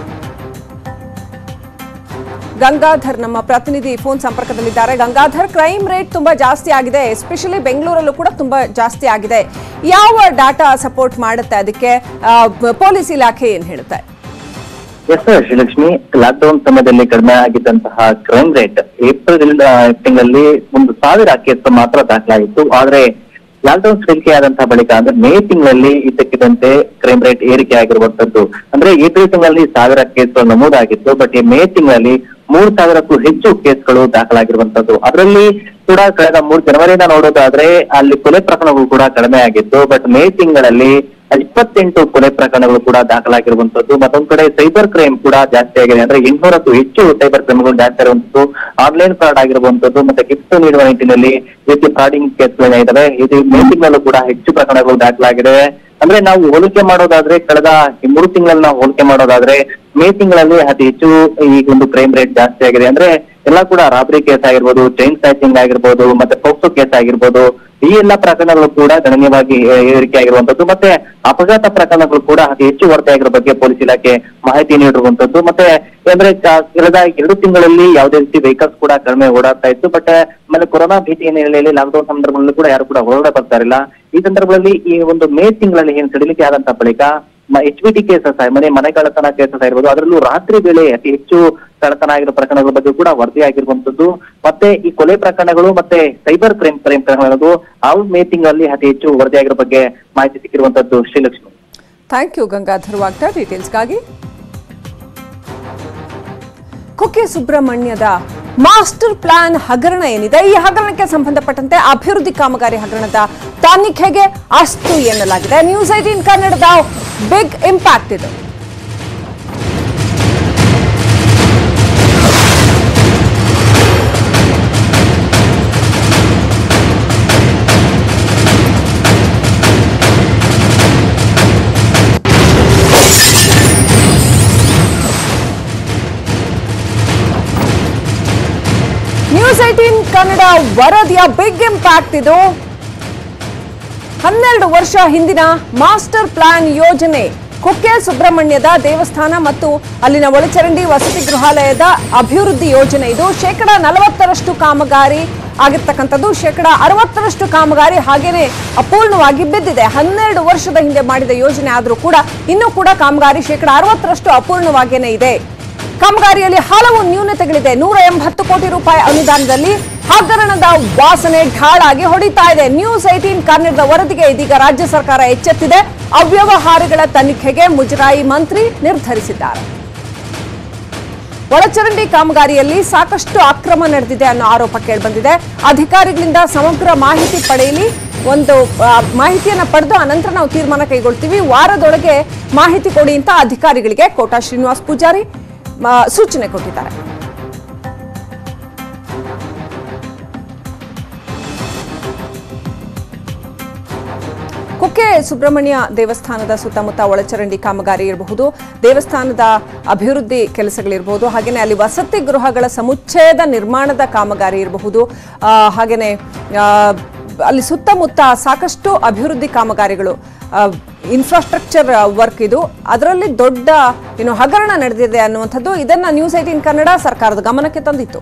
A: ಗಂಗಾಧರ್ ನಮ್ಮ ಪ್ರತಿನಿಧಿ ಫೋನ್ ಸಂಪರ್ಕದಲ್ಲಿದ್ದಾರೆ ಗಂಗಾಧರ್ ಕ್ರೈಮ್ ರೇಟ್ ತುಂಬಾ ಜಾಸ್ತಿ ಆಗಿದೆ ಎಸ್ಪೆಷಲಿ ಬೆಂಗಳೂರಲ್ಲೂ ಕೂಡ ತುಂಬಾ ಜಾಸ್ತಿ ಆಗಿದೆ ಯಾವ ಡಾಟಾ ಸಪೋರ್ಟ್ ಮಾಡುತ್ತೆ ಅದಕ್ಕೆ ಆ, ಪೊಲೀಸ್ ಇಲಾಖೆ ಏನ್ ಹೇಳುತ್ತೆ
I: ಎಸ್ ಸರ್ ಶ್ರೀಲಕ್ಷ್ಮಿ ಲಾಕ್ಡೌನ್ ಸಮಯದಲ್ಲಿ ಕಡಿಮೆ ಆಗಿದ್ದಂತಹ ಕ್ರೈಮ್ ರೇಟ್ ಏಪ್ರಿಲ್ ಆ, ತಿಂಗಳಲ್ಲಿ ಒಂದು ಸಾವಿರ ಕೇಸ್ ಮಾತ್ರ ದಾಖಲಾಗಿತ್ತು ಆದ್ರೆ ಲಾಕ್ಡೌನ್ ಸಡಿಲಿಕೆ ಆದಂತಹ ಬಳಿಕ ಅಂದ್ರೆ ಮೇ ತಿಂಗಳಲ್ಲಿ ಇದ್ದಕ್ಕಿದ್ದಂತೆ ಕ್ರೈಮ್ ರೇಟ್ ಏರಿಕೆ ಆಗಿರುವಂತದ್ದು ಅಂದ್ರೆ ಏಪ್ರಿಲ್ ತಿಂಗಳಲ್ಲಿ ಸಾವಿರ ಕೇಸ್ಗಳು ನಮೂದಾಗಿತ್ತು ಬಟ್ ಈ ಮೇ ತಿಂಗಳಲ್ಲಿ ಮೂರ್ ಸಾವಿರಕ್ಕೂ ಹೆಚ್ಚು ಕೇಸ್ಗಳು ದಾಖಲಾಗಿರುವಂತದ್ದು ಅದರಲ್ಲಿ ಕೂಡ ಕಳೆದ ಮೂರು ಜನವರಿಯಿಂದ ನೋಡೋದಾದ್ರೆ ಅಲ್ಲಿ ಕೊಲೆ ಪ್ರಕರಣಗಳು ಕೂಡ ಕಡಿಮೆ ಆಗಿತ್ತು ಬಟ್ ಮೇ ತಿಂಗಳಲ್ಲಿ ಇಪ್ಪತ್ತೆಂಟು ಕೊಲೆ ಪ್ರಕರಣಗಳು ಕೂಡ ದಾಖಲಾಗಿರುವಂತದ್ದು ಮತ್ತೊಂದ್ ಕಡೆ ಸೈಬರ್ ಕ್ರೈಮ್ ಕೂಡ ಜಾಸ್ತಿ ಆಗಿದೆ ಅಂದ್ರೆ ಎಂಟ್ನೂರಕ್ಕೂ ಹೆಚ್ಚು ಸೈಬರ್ ಕ್ರೈಮ್ಗಳು ಜಾಸ್ತಿ ಆಗಿರುವಂತದ್ದು ಆನ್ಲೈನ್ ಫ್ರಾಡ್ ಆಗಿರುವಂತದ್ದು ಮತ್ತೆ ಗಿಫ್ಟ್ ನೀಡುವ ನಿಟ್ಟಿನಲ್ಲಿ ಈ ರೀತಿ ಫ್ರಾಡಿಂಗ್ ಕೇಸ್ಗಳು ಇದಾವೆ ಇದು ಮೇ ತಿಂಗಳಲ್ಲೂ ಕೂಡ ಹೆಚ್ಚು ಪ್ರಕರಣಗಳು ದಾಖಲಾಗಿದೆ ಅಂದ್ರೆ ನಾವು ಹೋಲಿಕೆ ಮಾಡೋದಾದ್ರೆ ಕಳೆದ ಈ ಮೂರು ತಿಂಗಳಲ್ಲಿ ನಾವು ಹೋಲಿಕೆ ಮಾಡೋದಾದ್ರೆ ಮೇ ತಿಂಗಳಲ್ಲಿ ಅತಿ ಹೆಚ್ಚು ಈ ಒಂದು ಕ್ರೈಮ್ ರೇಟ್ ಜಾಸ್ತಿ ಆಗಿದೆ ಅಂದ್ರೆ ಎಲ್ಲ ಕೂಡ ರಾಬರಿ ಕೇಸ್ ಆಗಿರ್ಬೋದು ಚೈನ್ ಸ್ನ್ಯಾಚಿಂಗ್ ಆಗಿರ್ಬೋದು ಮತ್ತೆ ಪೋಕ್ಸೋ ಕೇಸ್ ಆಗಿರ್ಬೋದು ಈ ಎಲ್ಲ ಪ್ರಕರಣಗಳು ಕೂಡ ಗಣನೀಯವಾಗಿ ಏ- ಏರಿಕೆ ಆಗಿರುವಂತದ್ದು ಮತ್ತೆ ಅಪಘಾತ ಪ್ರಕರಣಗಳು ಕೂಡ ಅತಿ ಹೆಚ್ಚು ವರದಿಯಾಗಿರೋ ಬಗ್ಗೆ ಪೊಲೀಸ್ ಇಲಾಖೆ ಮಾಹಿತಿ ನೀಡಿರುವಂತದ್ದು ಮತ್ತೆ ಅಂದ್ರೆ ಕ- ಕಳೆದ ಎರಡು ತಿಂಗಳಲ್ಲಿ ಯಾವುದೇ ರೀತಿ ವೆಹಿಕಲ್ಸ್ ಕೂಡ ಕಡಿಮೆ ಓಡಾಡ್ತಾ ಇತ್ತು ಬಟ್ ಆಮೇಲೆ ಕೊರೋನಾ ಭೀತಿ ಹಿನ್ನೆಲೆಯಲ್ಲಿ ಲಾಕ್ಡೌನ್ ಸಂದರ್ಭದಲ್ಲೂ ಕೂಡ ಯಾರು ಕೂಡ ಹೊರಗಡೆ ಬರ್ತಾ ಇರಲಿಲ್ಲ ಈ ಸಂದರ್ಭದಲ್ಲಿ ಈ ಒಂದು ಮೇ ತಿಂಗಳಲ್ಲಿ ಏನು ಸಡಿಲಿಕೆ ಆದಂತ ಬಳಿಕ ಎಚ್ ಬಿ ಟಿ ಕೇಸಸ್ ಮನೆ ಮನೆ ಕಳ್ಳತನ ಕೇಸಸ್ ಆಗಿರ್ಬೋದು ಅದರಲ್ಲೂ ರಾತ್ರಿ ವೇಳೆ ಅತಿ ಹೆಚ್ಚು ಕಳ್ಳತನ ಆಗಿರೋ ಪ್ರಕರಣಗಳ ಬಗ್ಗೆ ಕೂಡ ವರದಿ ಆಗಿರುವಂತದ್ದು ಮತ್ತೆ ಈ ಕೊಲೆ ಪ್ರಕರಣಗಳು ಮತ್ತೆ ಸೈಬರ್ ಕ್ರೈಮ್ ಕ್ರೈಮ್ ಪ್ರಕರಣಗಳು ಅವು ಮೇ ತಿಂಗಳಲ್ಲಿ ಅತಿ ಹೆಚ್ಚು ವರದಿಯಾಗಿರೋ ಬಗ್ಗೆ ಮಾಹಿತಿ ಸಿಕ್ಕಿರುವಂತದ್ದು ಶ್ರೀಲಕ್ಷ್ಮಿ
A: ಥ್ಯಾಂಕ್ ಯು ಗಂಗಾಧರ್ ವಾಗ್ತಾ ಡೀಟೇಲ್ಸ್ಗಾಗಿ ಕುಕ್ಕೆ ಸುಬ್ರಹ್ಮಣ್ಯದ ಮಾಸ್ಟರ್ ಪ್ಲಾನ್ ಹಗರಣ ಏನಿದೆ ಈ ಹಗರಣಕ್ಕೆ ಸಂಬಂಧಪಟ್ಟಂತೆ ಅಭಿವೃದ್ಧಿ ಕಾಮಗಾರಿ ಹಗರಣದ ತನಿಖೆಗೆ ಅಸ್ತು ಎನ್ನಲಾಗಿದೆ ನ್ಯೂಸ್ ಏಟೀನ್ ಕನ್ನಡದ ಬಿಗ್ ಇಂಪ್ಯಾಕ್ಟ್ ಇದು ನ್ಯೂಸ್ ಏಟೀನ್ ಕನ್ನಡ ವರದಿಯ ಬಿಗ್ ಇಂಪ್ಯಾಕ್ಟ್ ಇದು ಹನ್ನೆರಡು ವರ್ಷ ಹಿಂದಿನ ಮಾಸ್ಟರ್ ಪ್ಲಾನ್ ಯೋಜನೆ ಕುಕ್ಕೆ ಸುಬ್ರಹ್ಮಣ್ಯದ ದೇವಸ್ಥಾನ ಮತ್ತು ಅಲ್ಲಿನ ಒಳಚರಂಡಿ ವಸತಿ ಗೃಹಾಲಯದ ಅಭಿವೃದ್ಧಿ ಯೋಜನೆ ಇದು ಶೇಕಡ ನಲವತ್ತರಷ್ಟು ಕಾಮಗಾರಿ ಆಗಿರ್ತಕ್ಕಂಥದ್ದು ಶೇಕಡ ಅರವತ್ತರಷ್ಟು ಕಾಮಗಾರಿ ಹಾಗೇನೆ ಅಪೂರ್ಣವಾಗಿ ಬಿದ್ದಿದೆ ಹನ್ನೆರಡು ವರ್ಷದ ಹಿಂದೆ ಮಾಡಿದ ಯೋಜನೆ ಆದರೂ ಕೂಡ ಇನ್ನೂ ಕೂಡ ಕಾಮಗಾರಿ ಶೇಕಡ ಅರವತ್ತರಷ್ಟು ಅಪೂರ್ಣವಾಗೇನೆ ಇದೆ ಕಾಮಗಾರಿಯಲ್ಲಿ ಹಲವು ನ್ಯೂನತೆಗಳಿದೆ ನೂರ ಎಂಬತ್ತು ಕೋಟಿ ರೂಪಾಯಿ ಅನುದಾನದಲ್ಲಿ ಹಗರಣದ ವಾಸನೆ ಢಾಳಾಗಿ ಹೊಡಿತಾ ಇದೆ ನ್ಯೂಸ್ ಏಟೀನ್ ಕನ್ನಡದ ವರದಿಗೆ ಇದೀಗ ರಾಜ್ಯ ಸರ್ಕಾರ ಎಚ್ಚೆತ್ತಿದೆ ಅವ್ಯವಹಾರಗಳ ತನಿಖೆಗೆ ಮುಜರಾಯಿ ಮಂತ್ರಿ ನಿರ್ಧರಿಸಿದ್ದಾರೆ ಒಳಚರಂಡಿ ಕಾಮಗಾರಿಯಲ್ಲಿ ಸಾಕಷ್ಟು ಅಕ್ರಮ ನಡೆದಿದೆ ಅನ್ನೋ ಆರೋಪ ಕೇಳಿಬಂದಿದೆ ಅಧಿಕಾರಿಗಳಿಂದ ಸಮಗ್ರ ಮಾಹಿತಿ ಪಡೆಯಲಿ ಒಂದು ಆ, ಮಾಹಿತಿಯನ್ನ ಪಡೆದು ಅನಂತರ ನಾವು ತೀರ್ಮಾನ ಕೈಗೊಳ್ತೀವಿ ವಾರದೊಳಗೆ ಮಾಹಿತಿ ಕೊಡಿ ಅಂತ ಅಧಿಕಾರಿಗಳಿಗೆ ಕೋಟಾ ಶ್ರೀನಿವಾಸ್ ಪೂಜಾರಿ ಆ, ಸೂಚನೆ ಕೊಟ್ಟಿದ್ದಾರೆ ಕುಕ್ಕೆ ಸುಬ್ರಹ್ಮಣ್ಯ ದೇವಸ್ಥಾನದ ಸುತ್ತಮುತ್ತ ಒಳಚರಂಡಿ ಕಾಮಗಾರಿ ಇರಬಹುದು ದೇವಸ್ಥಾನದ ಅಭಿವೃದ್ಧಿ ಕೆಲಸಗಳಿರಬಹುದು ಹಾಗೆಯೇ ಅಲ್ಲಿ ವಸತಿ ಗೃಹಗಳ ಸಮುಚ್ಚಯದ ನಿರ್ಮಾಣದ ಕಾಮಗಾರಿ ಇರಬಹುದು ಆ, ಹಾಗೆಯೇ ಆ, ಅಲ್ಲಿ ಸುತ್ತಮುತ್ತ ಸಾಕಷ್ಟು ಅಭಿವೃದ್ಧಿ ಕಾಮಗಾರಿಗಳು ಇನ್ಫ್ರಾಸ್ಟ್ರಕ್ಚರ್ ವರ್ಕ್ ಇದು ಅದರಲ್ಲಿ ದೊಡ್ಡ ಏನು ಹಗರಣ ನಡೆದಿದೆ ಅನ್ನುವಂಥದ್ದು ಇದನ್ನ ನ್ಯೂಸ್ ಏಟೀನ್ ಕನ್ನಡ ಸರ್ಕಾರದ ಗಮನಕ್ಕೆ ತಂದಿತ್ತು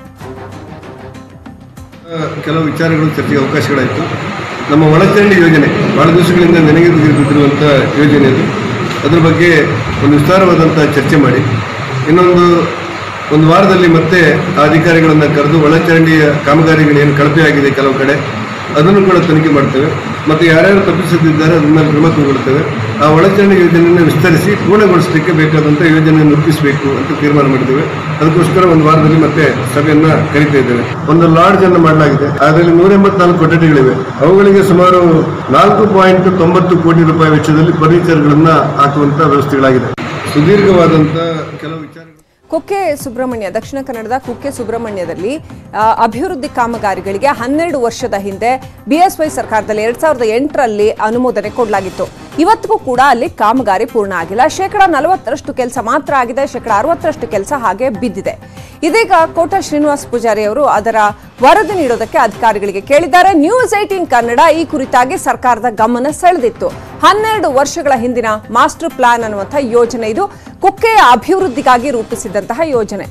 J: ಕೆಲವು ವಿಚಾರಗಳು ಚರ್ಚೆಗೆ ಅವಕಾಶಗಳಾಯಿತು ನಮ್ಮ ಒಳಚರಂಡಿ ಯೋಜನೆ ಬಹಳ ದಿವಸಗಳಿಂದ ನನಗೆ ಬಿದ್ದಿರುವಂಥ ಯೋಜನೆ ಅದು ಅದ್ರ ಬಗ್ಗೆ ಒಂದು ವಿಸ್ತಾರವಾದಂಥ ಚರ್ಚೆ ಮಾಡಿ ಇನ್ನೊಂದು ಒಂದು ವಾರದಲ್ಲಿ ಮತ್ತೆ ಆ ಅಧಿಕಾರಿಗಳನ್ನು ಕರೆದು ಒಳಚರಂಡಿಯ ಕಾಮಗಾರಿಗಳೇನು ಕಳಪೆ ಆಗಿದೆ ಕೆಲವು ಕಡೆ ಅದನ್ನು ಕೂಡ ತನಿಖೆ ಮಾಡ್ತೇವೆ ಮತ್ತು ಯಾರ್ಯಾರು ತಪ್ಪಿಸುತ್ತಿದ್ದಾರೆ ಅದ್ರ ಮೇಲೆ ಕ್ರಮ ಕೈಗೊಳ್ತೇವೆ ಆ ಒಳಚರಂಡಿ ಯೋಜನೆಯನ್ನು ವಿಸ್ತರಿಸಿ ಪೂರ್ಣಗೊಳಿಸಲಿಕ್ಕೆ ಬೇಕಾದಂಥ ಯೋಜನೆಯನ್ನು ರೂಪಿಸಬೇಕು ಅಂತ ತೀರ್ಮಾನ ಮಾಡಿದ್ದೇವೆ ಅದಕ್ಕೋಸ್ಕರ ಒಂದು ವಾರದಲ್ಲಿ ಮತ್ತೆ ಸಭೆಯನ್ನ ಕರೀತಾ ಇದ್ದೇವೆ ಒಂದು ಲಾಡ್ಜ್ ಅನ್ನು ಮಾಡಲಾಗಿದೆ ಅದರಲ್ಲಿ ನೂರ ಎಂಬತ್ನಾಲ್ಕು ಕೊಠಡಿಗಳಿವೆ ಅವುಗಳಿಗೆ ಸುಮಾರು ನಾಲ್ಕು ಪಾಯಿಂಟ್ ತೊಂಬತ್ತು ಕೋಟಿ ರೂಪಾಯಿ ವೆಚ್ಚದಲ್ಲಿ ಫರ್ನಿಚರ್ಗಳನ್ನ ಹಾಕುವಂತ ವ್ಯವಸ್ಥೆಗಳಾಗಿದೆ ಸುದೀರ್ಘವಾದಂತ ಕೆಲವು ವಿಚಾರಗಳು
A: ಕುಕ್ಕೆ ಸುಬ್ರಹ್ಮಣ್ಯ ದಕ್ಷಿಣ ಕನ್ನಡದ ಕುಕ್ಕೆ ಸುಬ್ರಹ್ಮಣ್ಯದಲ್ಲಿ ಆ, ಅಭಿವೃದ್ಧಿ ಕಾಮಗಾರಿಗಳಿಗೆ ಹನ್ನೆರಡು ವರ್ಷದ ಹಿಂದೆ ಬಿಎಸ್ವೈ ಸರ್ಕಾರದಲ್ಲಿ ಎರಡ್ ಸಾವಿರದ ಎಂಟರಲ್ಲಿ ಅನುಮೋದನೆ ಕೊಡಲಾಗಿತ್ತು ಇವತ್ತಿಗೂ ಕೂಡ ಅಲ್ಲಿ ಕಾಮಗಾರಿ ಪೂರ್ಣ ಆಗಿಲ್ಲ ಶೇಕಡ ನಲವತ್ತರಷ್ಟು ಕೆಲಸ ಮಾತ್ರ ಆಗಿದೆ ಶೇಕಡ ಅರವತ್ತರಷ್ಟು ಕೆಲಸ ಹಾಗೆ ಬಿದ್ದಿದೆ ಇದೀಗ ಕೋಟ ಶ್ರೀನಿವಾಸ್ ಪೂಜಾರಿ ಅವರು ಅದರ ವರದಿ ನೀಡೋದಕ್ಕೆ ಅಧಿಕಾರಿಗಳಿಗೆ ಕೇಳಿದ್ದಾರೆ ನ್ಯೂಸ್ ಏಟೀನ್ ಕನ್ನಡ ಈ ಕುರಿತಾಗಿ ಸರ್ಕಾರದ ಗಮನ ಸೆಳೆದಿತ್ತು ಹನ್ನೆರಡು ವರ್ಷಗಳ ಹಿಂದಿನ ಮಾಸ್ಟರ್ ಪ್ಲಾನ್ ಅನ್ನುವಂಥ ಯೋಜನೆ ಇದು ಕುಕ್ಕೆಯ ಅಭಿವೃದ್ಧಿಗಾಗಿ ರೂಪಿಸಿದಂತಹ ಯೋಜನೆ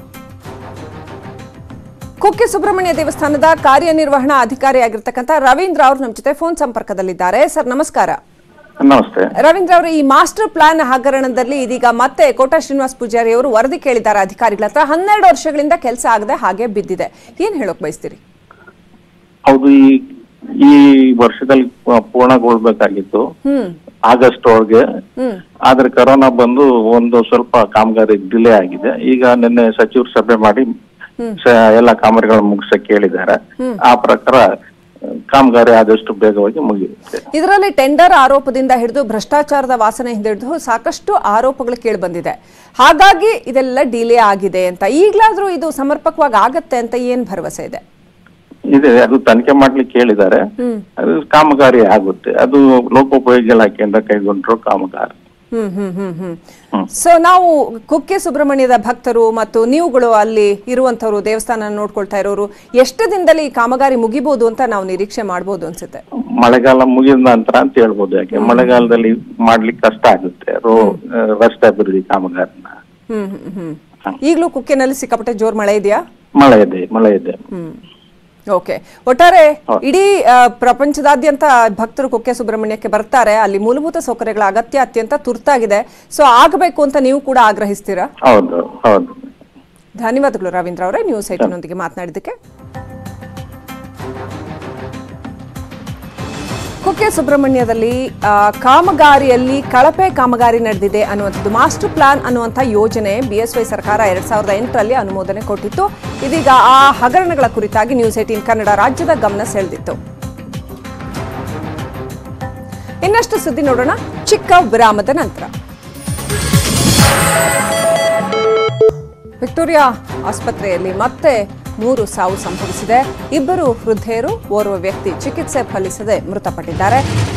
A: ಕುಕ್ಕೆ ಸುಬ್ರಹ್ಮಣ್ಯ ದೇವಸ್ಥಾನದ ಕಾರ್ಯನಿರ್ವಹಣಾ ಅಧಿಕಾರಿಯಾಗಿರ್ತಕ್ಕಂಥ ರವೀಂದ್ರ ಅವರು ನಮ್ಮ ಜೊತೆ ಫೋನ್ ಸಂಪರ್ಕದಲ್ಲಿದ್ದಾರೆ ಸರ್ ನಮಸ್ಕಾರ
K: ನಮಸ್ತೆ
A: ರವೀಂದ್ರ ಅವರು ಈ ಮಾಸ್ಟರ್ ಪ್ಲಾನ್ ಹಗರಣದಲ್ಲಿ ಇದೀಗ ಮತ್ತೆ ಕೋಟಾ ಶ್ರೀನಿವಾಸ್ ಪೂಜಾರಿ ಅವರು ವರದಿ ಕೇಳಿದ್ದಾರೆ ಅಧಿಕಾರಿಗಳ ಹತ್ರ ಹನ್ನೆರಡು ವರ್ಷಗಳಿಂದ ಕೆಲಸ ಆಗದೆ ಹಾಗೆ ಬಿದ್ದಿದೆ ಏನ್ ಹೇಳೋಕ್ ಬಯಸ್ತೀರಿ
K: ಹೌದು ಈ ಈ ವರ್ಷದಲ್ಲಿ ಪೂ- ಪೂರ್ಣಗೊಳ್ಬೇಕಾಗಿತ್ತು
A: ಹ್ಮ್
K: ಆಗಸ್ಟ್ ಒಳಗೆ
A: ಹ್ಮ್
K: ಆದ್ರೆ ಕರೋನಾ ಬಂದು ಒಂದು ಸ್ವಲ್ಪ ಕಾಮಗಾರಿ ಡಿಲೇ ಆಗಿದೆ ಈಗ ನಿನ್ನೆ ಸಚಿವರು ಸಭೆ ಮಾಡಿ ಸ- ಎಲ್ಲ ಕಾಮಗಾರಿಗಳು ಮುಗಿಸಕ್ ಕೇಳಿದ್ದಾರೆ
A: ಹ್ಮ್.
K: ಆ ಪ್ರಕಾರ ಆ, ಕಾಮಗಾರಿ ಆದಷ್ಟು ಬೇಗವಾಗಿ ಮುಗಿಯುತ್ತೆ
A: ಇದರಲ್ಲಿ ಟೆಂಡರ್ ಆರೋಪದಿಂದ ಹಿಡಿದು ಭ್ರಷ್ಟಾಚಾರದ ವಾಸನೆ ಹಿಡಿದು ಸಾಕಷ್ಟು ಆರೋಪಗಳು ಕೇಳಿ ಬಂದಿದೆ ಹಾಗಾಗಿ ಇದೆಲ್ಲ ಡಿಲೇ ಆಗಿದೆ ಅಂತ ಈಗ್ಲಾದ್ರೂ ಇದು ಸಮರ್ಪಕವಾಗಿ ಆಗತ್ತೆ ಅಂತ ಏನ್ ಭರವಸೆ ಇದೆ
K: ಇದೆ ಅದು ತನಿಖೆ ಮಾಡ್ಲಿಕ್ಕೆ ಕೇಳಿದ್ದಾರೆ
A: ಹ್ಮ್
K: ಅದು ಕಾಮಗಾರಿ ಆಗುತ್ತೆ ಅದು ಲೋಕೋಪಯೋಗಿ ಇಲಾಖೆಯಿಂದ ಕೈಗೊಂಡ್ರು ಕಾಮಗಾರಿ
A: ಹ್ಮ್ ಹ್ಮ್ ಹ್ಮ್ ಹ್ಮ್ ಸೊ ನಾವು ಕುಕ್ಕೆ ಸುಬ್ರಹ್ಮಣ್ಯದ ಭಕ್ತರು ಮತ್ತು ನೀವುಗಳು ಅಲ್ಲಿ ಇರುವಂತವ್ರು ದೇವಸ್ಥಾನ ನೋಡ್ಕೊಳ್ತಾ ಇರೋರು ಎಷ್ಟು ದಿನದಲ್ಲಿ ಈ ಕಾಮಗಾರಿ ಮುಗಿಬಹುದು ಅಂತ ನಾವು ನಿರೀಕ್ಷೆ ಮಾಡ್ಬೋದು ಅನ್ಸುತ್ತೆ
K: ಮಳೆಗಾಲ ಮುಗಿದ ನಂತರ ಅಂತ ಹೇಳ್ಬೋದು ಯಾಕೆ ಮಳೆಗಾಲದಲ್ಲಿ ಮಾಡ್ಲಿಕ್ಕೆ ಕಷ್ಟ ಆಗುತ್ತೆ ರೋ ರಸ್ತೆ ಅಭಿವೃದ್ಧಿ ಕಾಮಗಾರಿನ
A: ಹ್ಮ್ ಹ್ಮ್ ಹ್ಮ್ ಈಗಲೂ ಕುಕ್ಕೆನಲ್ಲಿ ಸಿಕ್ಕಾಪಟ್ಟೆ ಜೋರ್ ಮಳೆ ಇದೆಯಾ
K: ಮಳೆ ಇದೆ ಮಳೆ ಇದೆ
A: ಹ್ಮ್ ಓಕೆ ಒಟ್ಟಾರೆ ಇಡೀ ಆ, ಪ್ರಪಂಚದಾದ್ಯಂತ ಭಕ್ತರು ಕುಕ್ಕೆ ಸುಬ್ರಹ್ಮಣ್ಯಕ್ಕೆ ಬರ್ತಾರೆ ಅಲ್ಲಿ ಮೂಲಭೂತ ಸೌಕರ್ಯಗಳ ಅಗತ್ಯ ಅತ್ಯಂತ ತುರ್ತಾಗಿದೆ ಸೊ ಆಗಬೇಕು ಅಂತ ನೀವು ಕೂಡ ಆಗ್ರಹಿಸ್ತೀರಾ
K: ಹೌದು ಹೌದು
A: ಧನ್ಯವಾದಗಳು ರವೀಂದ್ರ ಅವರೇ ನ್ಯೂಸ್ ಏಟಿನೊಂದಿಗೆ ಮಾತನಾಡಿದ್ದಕ್ಕೆ ಕುಕ್ಕೆ ಸುಬ್ರಹ್ಮಣ್ಯದಲ್ಲಿ ಆ, ಕಾಮಗಾರಿಯಲ್ಲಿ ಕಳಪೆ ಕಾಮಗಾರಿ ನಡೆದಿದೆ ಅನ್ನುವಂಥದ್ದು ಮಾಸ್ಟರ್ ಪ್ಲಾನ್ ಅನ್ನುವಂಥ ಯೋಜನೆ ಬಿಎಸ್ವೈ ಸರ್ಕಾರ ಎರಡ್ ಸಾವಿರದ ಎಂಟರಲ್ಲಿ ಅನುಮೋದನೆ ಕೊಟ್ಟಿತ್ತು ಇದೀಗ ಆ ಹಗರಣಗಳ ಕುರಿತಾಗಿ ನ್ಯೂಸ್ ಏಟೀನ್ ಕನ್ನಡ ರಾಜ್ಯದ ಗಮನ ಸೆಳೆದಿತ್ತು ಇನ್ನಷ್ಟು ಸುದ್ದಿ ನೋಡೋಣ ಚಿಕ್ಕ ವಿರಾಮದ ನಂತರ ವಿಕ್ಟೋರಿಯಾ ಆಸ್ಪತ್ರೆಯಲ್ಲಿ ಮತ್ತೆ ಮೂರು ಸಾವು ಸಂಭವಿಸಿದೆ ಇಬ್ಬರು ವೃದ್ಧೆಯರು ಓರ್ವ ವ್ಯಕ್ತಿ ಚಿಕಿತ್ಸೆ ಫಲಿಸದೆ ಮೃತಪಟ್ಟಿದ್ದಾರೆ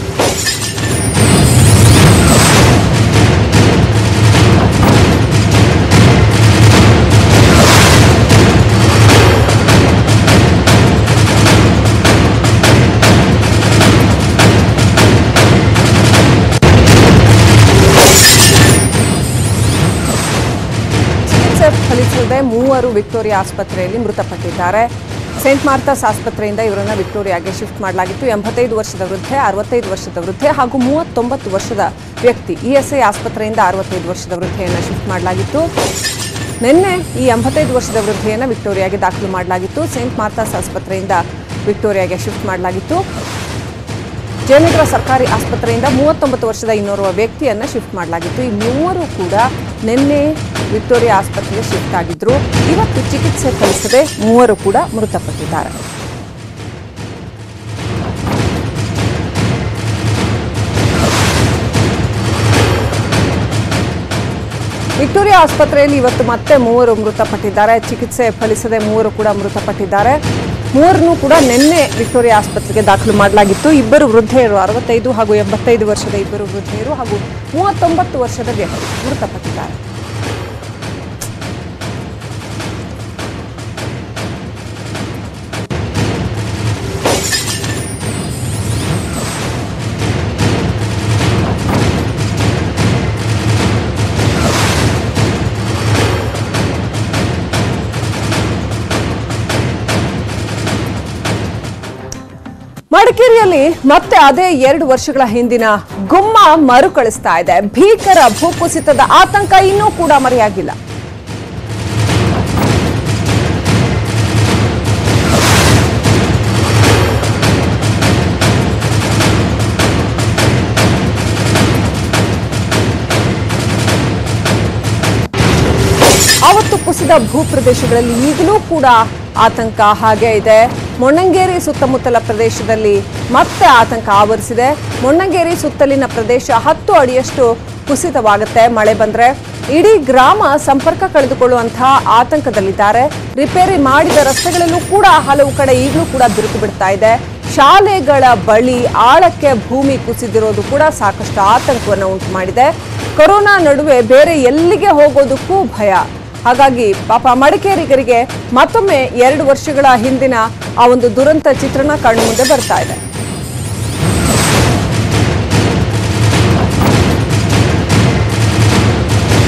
A: ಚಿಕಿತ್ಸೆ ಫಲಿಸದೆ ಮೂವರು ವಿಕ್ಟೋರಿಯಾ ಆಸ್ಪತ್ರೆಯಲ್ಲಿ ಮೃತಪಟ್ಟಿದ್ದಾರೆ ಸೇಂಟ್ ಮಾರ್ಥಾಸ್ ಆಸ್ಪತ್ರೆಯಿಂದ ಇವರನ್ನ ವಿಕ್ಟೋರಿಯಾಗೆ ಶಿಫ್ಟ್ ಮಾಡಲಾಗಿತ್ತು ಎಂಬತ್ತೈದು ವರ್ಷದ ವೃದ್ಧೆ ಅರವತ್ತೈದು ವರ್ಷದ ವೃದ್ಧೆ ಹಾಗೂ ಮೂವತ್ತೊಂಬತ್ತು ವರ್ಷದ ವ್ಯಕ್ತಿ ಇಎಸ್ಐ ಆಸ್ಪತ್ರೆಯಿಂದ ಅರವತ್ತೈದು ವರ್ಷದ ವೃದ್ಧೆಯನ್ನು ಶಿಫ್ಟ್ ಮಾಡಲಾಗಿತ್ತು ನಿನ್ನೆ ಈ ಎಂಬತ್ತೈದು ವರ್ಷದ ವೃದ್ಧೆಯನ್ನು ವಿಕ್ಟೋರಿಯಾಗೆ ದಾಖಲು ಮಾಡಲಾಗಿತ್ತು ಸೇಂಟ್ ಮಾರ್ಥಾಸ್ ಆಸ್ಪತ್ರೆಯಿಂದ ವಿಕ್ಟೋರಿಯಾಗೆ ಶಿಫ್ಟ್ ಮಾಡಲಾಗಿತ್ತು ಜಯನಗರ ಸರ್ಕಾರಿ ಆಸ್ಪತ್ರೆಯಿಂದ ಮೂವತ್ತೊಂಬತ್ತು ವರ್ಷದ ಇನ್ನೋರ್ವ ವ್ಯಕ್ತಿಯನ್ನ ಶಿಫ್ಟ್ ಮಾಡಲಾಗಿತ್ತು ಈ ಮೂವರು ಕೂಡ ನಿನ್ನೆ ವಿಕ್ಟೋರಿಯಾ ಆಸ್ಪತ್ರೆಗೆ ಶಿಫ್ಟ್ ಆಗಿದ್ರು ಇವತ್ತು ಚಿಕಿತ್ಸೆ ಫಲಿಸದೆ ಮೂವರು ಕೂಡ ಮೃತಪಟ್ಟಿದ್ದಾರೆ ವಿಕ್ಟೋರಿಯಾ ಆಸ್ಪತ್ರೆಯಲ್ಲಿ ಇವತ್ತು ಮತ್ತೆ ಮೂವರು ಮೃತಪಟ್ಟಿದ್ದಾರೆ ಚಿಕಿತ್ಸೆ ಫಲಿಸದೆ ಮೂವರು ಕೂಡ ಮೃತಪಟ್ಟಿದ್ದಾರೆ ಮೂವರನ್ನು ಕೂಡ ನಿನ್ನೆ ವಿಕ್ಟೋರಿಯಾ ಆಸ್ಪತ್ರೆಗೆ ದಾಖಲು ಮಾಡಲಾಗಿತ್ತು ಇಬ್ಬರು ವೃದ್ಧೆಯರು ಅರವತ್ತೈದು ಹಾಗೂ ಎಂಬತ್ತೈದು ವರ್ಷದ ಇಬ್ಬರು ವೃದ್ಧೆಯರು ಹಾಗೂ ಮೂವತ್ತೊಂಬತ್ತು ವರ್ಷದ ವ್ಯಕ್ತಿ ಮೃತಪಟ್ಟಿದ್ದಾರೆ ಮಡಿಕೇರಿಯಲ್ಲಿ ಮತ್ತೆ ಅದೇ ಎರಡು ವರ್ಷಗಳ ಹಿಂದಿನ ಗುಮ್ಮ ಮರುಕಳಿಸ್ತಾ ಇದೆ ಭೀಕರ ಭೂಕುಸಿತದ ಆತಂಕ ಇನ್ನೂ ಕೂಡ ಮರೆಯಾಗಿಲ್ಲ ಅವತ್ತು ಕುಸಿದ ಭೂಪ್ರದೇಶಗಳಲ್ಲಿ ಈಗಲೂ ಕೂಡ ಆತಂಕ ಹಾಗೆ ಇದೆ ಮೊಣ್ಣಂಗೇರಿ ಸುತ್ತಮುತ್ತಲ ಪ್ರದೇಶದಲ್ಲಿ ಮತ್ತೆ ಆತಂಕ ಆವರಿಸಿದೆ ಮೊಣ್ಣಂಗೇರಿ ಸುತ್ತಲಿನ ಪ್ರದೇಶ ಹತ್ತು ಅಡಿಯಷ್ಟು ಕುಸಿತವಾಗುತ್ತೆ ಮಳೆ ಬಂದ್ರೆ ಇಡೀ ಗ್ರಾಮ ಸಂಪರ್ಕ ಕಳೆದುಕೊಳ್ಳುವಂತಹ ಆತಂಕದಲ್ಲಿದ್ದಾರೆ ರಿಪೇರಿ ಮಾಡಿದ ರಸ್ತೆಗಳಲ್ಲೂ ಕೂಡ ಹಲವು ಕಡೆ ಈಗಲೂ ಕೂಡ ಬಿರುಕು ಬಿಡ್ತಾ ಇದೆ ಶಾಲೆಗಳ ಬಳಿ ಆಳಕ್ಕೆ ಭೂಮಿ ಕುಸಿದಿರೋದು ಕೂಡ ಸಾಕಷ್ಟು ಆತಂಕವನ್ನು ಉಂಟು ಮಾಡಿದೆ ಕೊರೋನಾ ನಡುವೆ ಬೇರೆ ಎಲ್ಲಿಗೆ ಹೋಗೋದಕ್ಕೂ ಭಯ ಹಾಗಾಗಿ ಪಾಪ ಮಡಿಕೇರಿಗರಿಗೆ ಮತ್ತೊಮ್ಮೆ ಎರಡು ವರ್ಷಗಳ ಹಿಂದಿನ ಆ ಒಂದು ದುರಂತ ಚಿತ್ರಣ ಕಣ್ಣು ಮುಂದೆ ಬರ್ತಾ ಇದೆ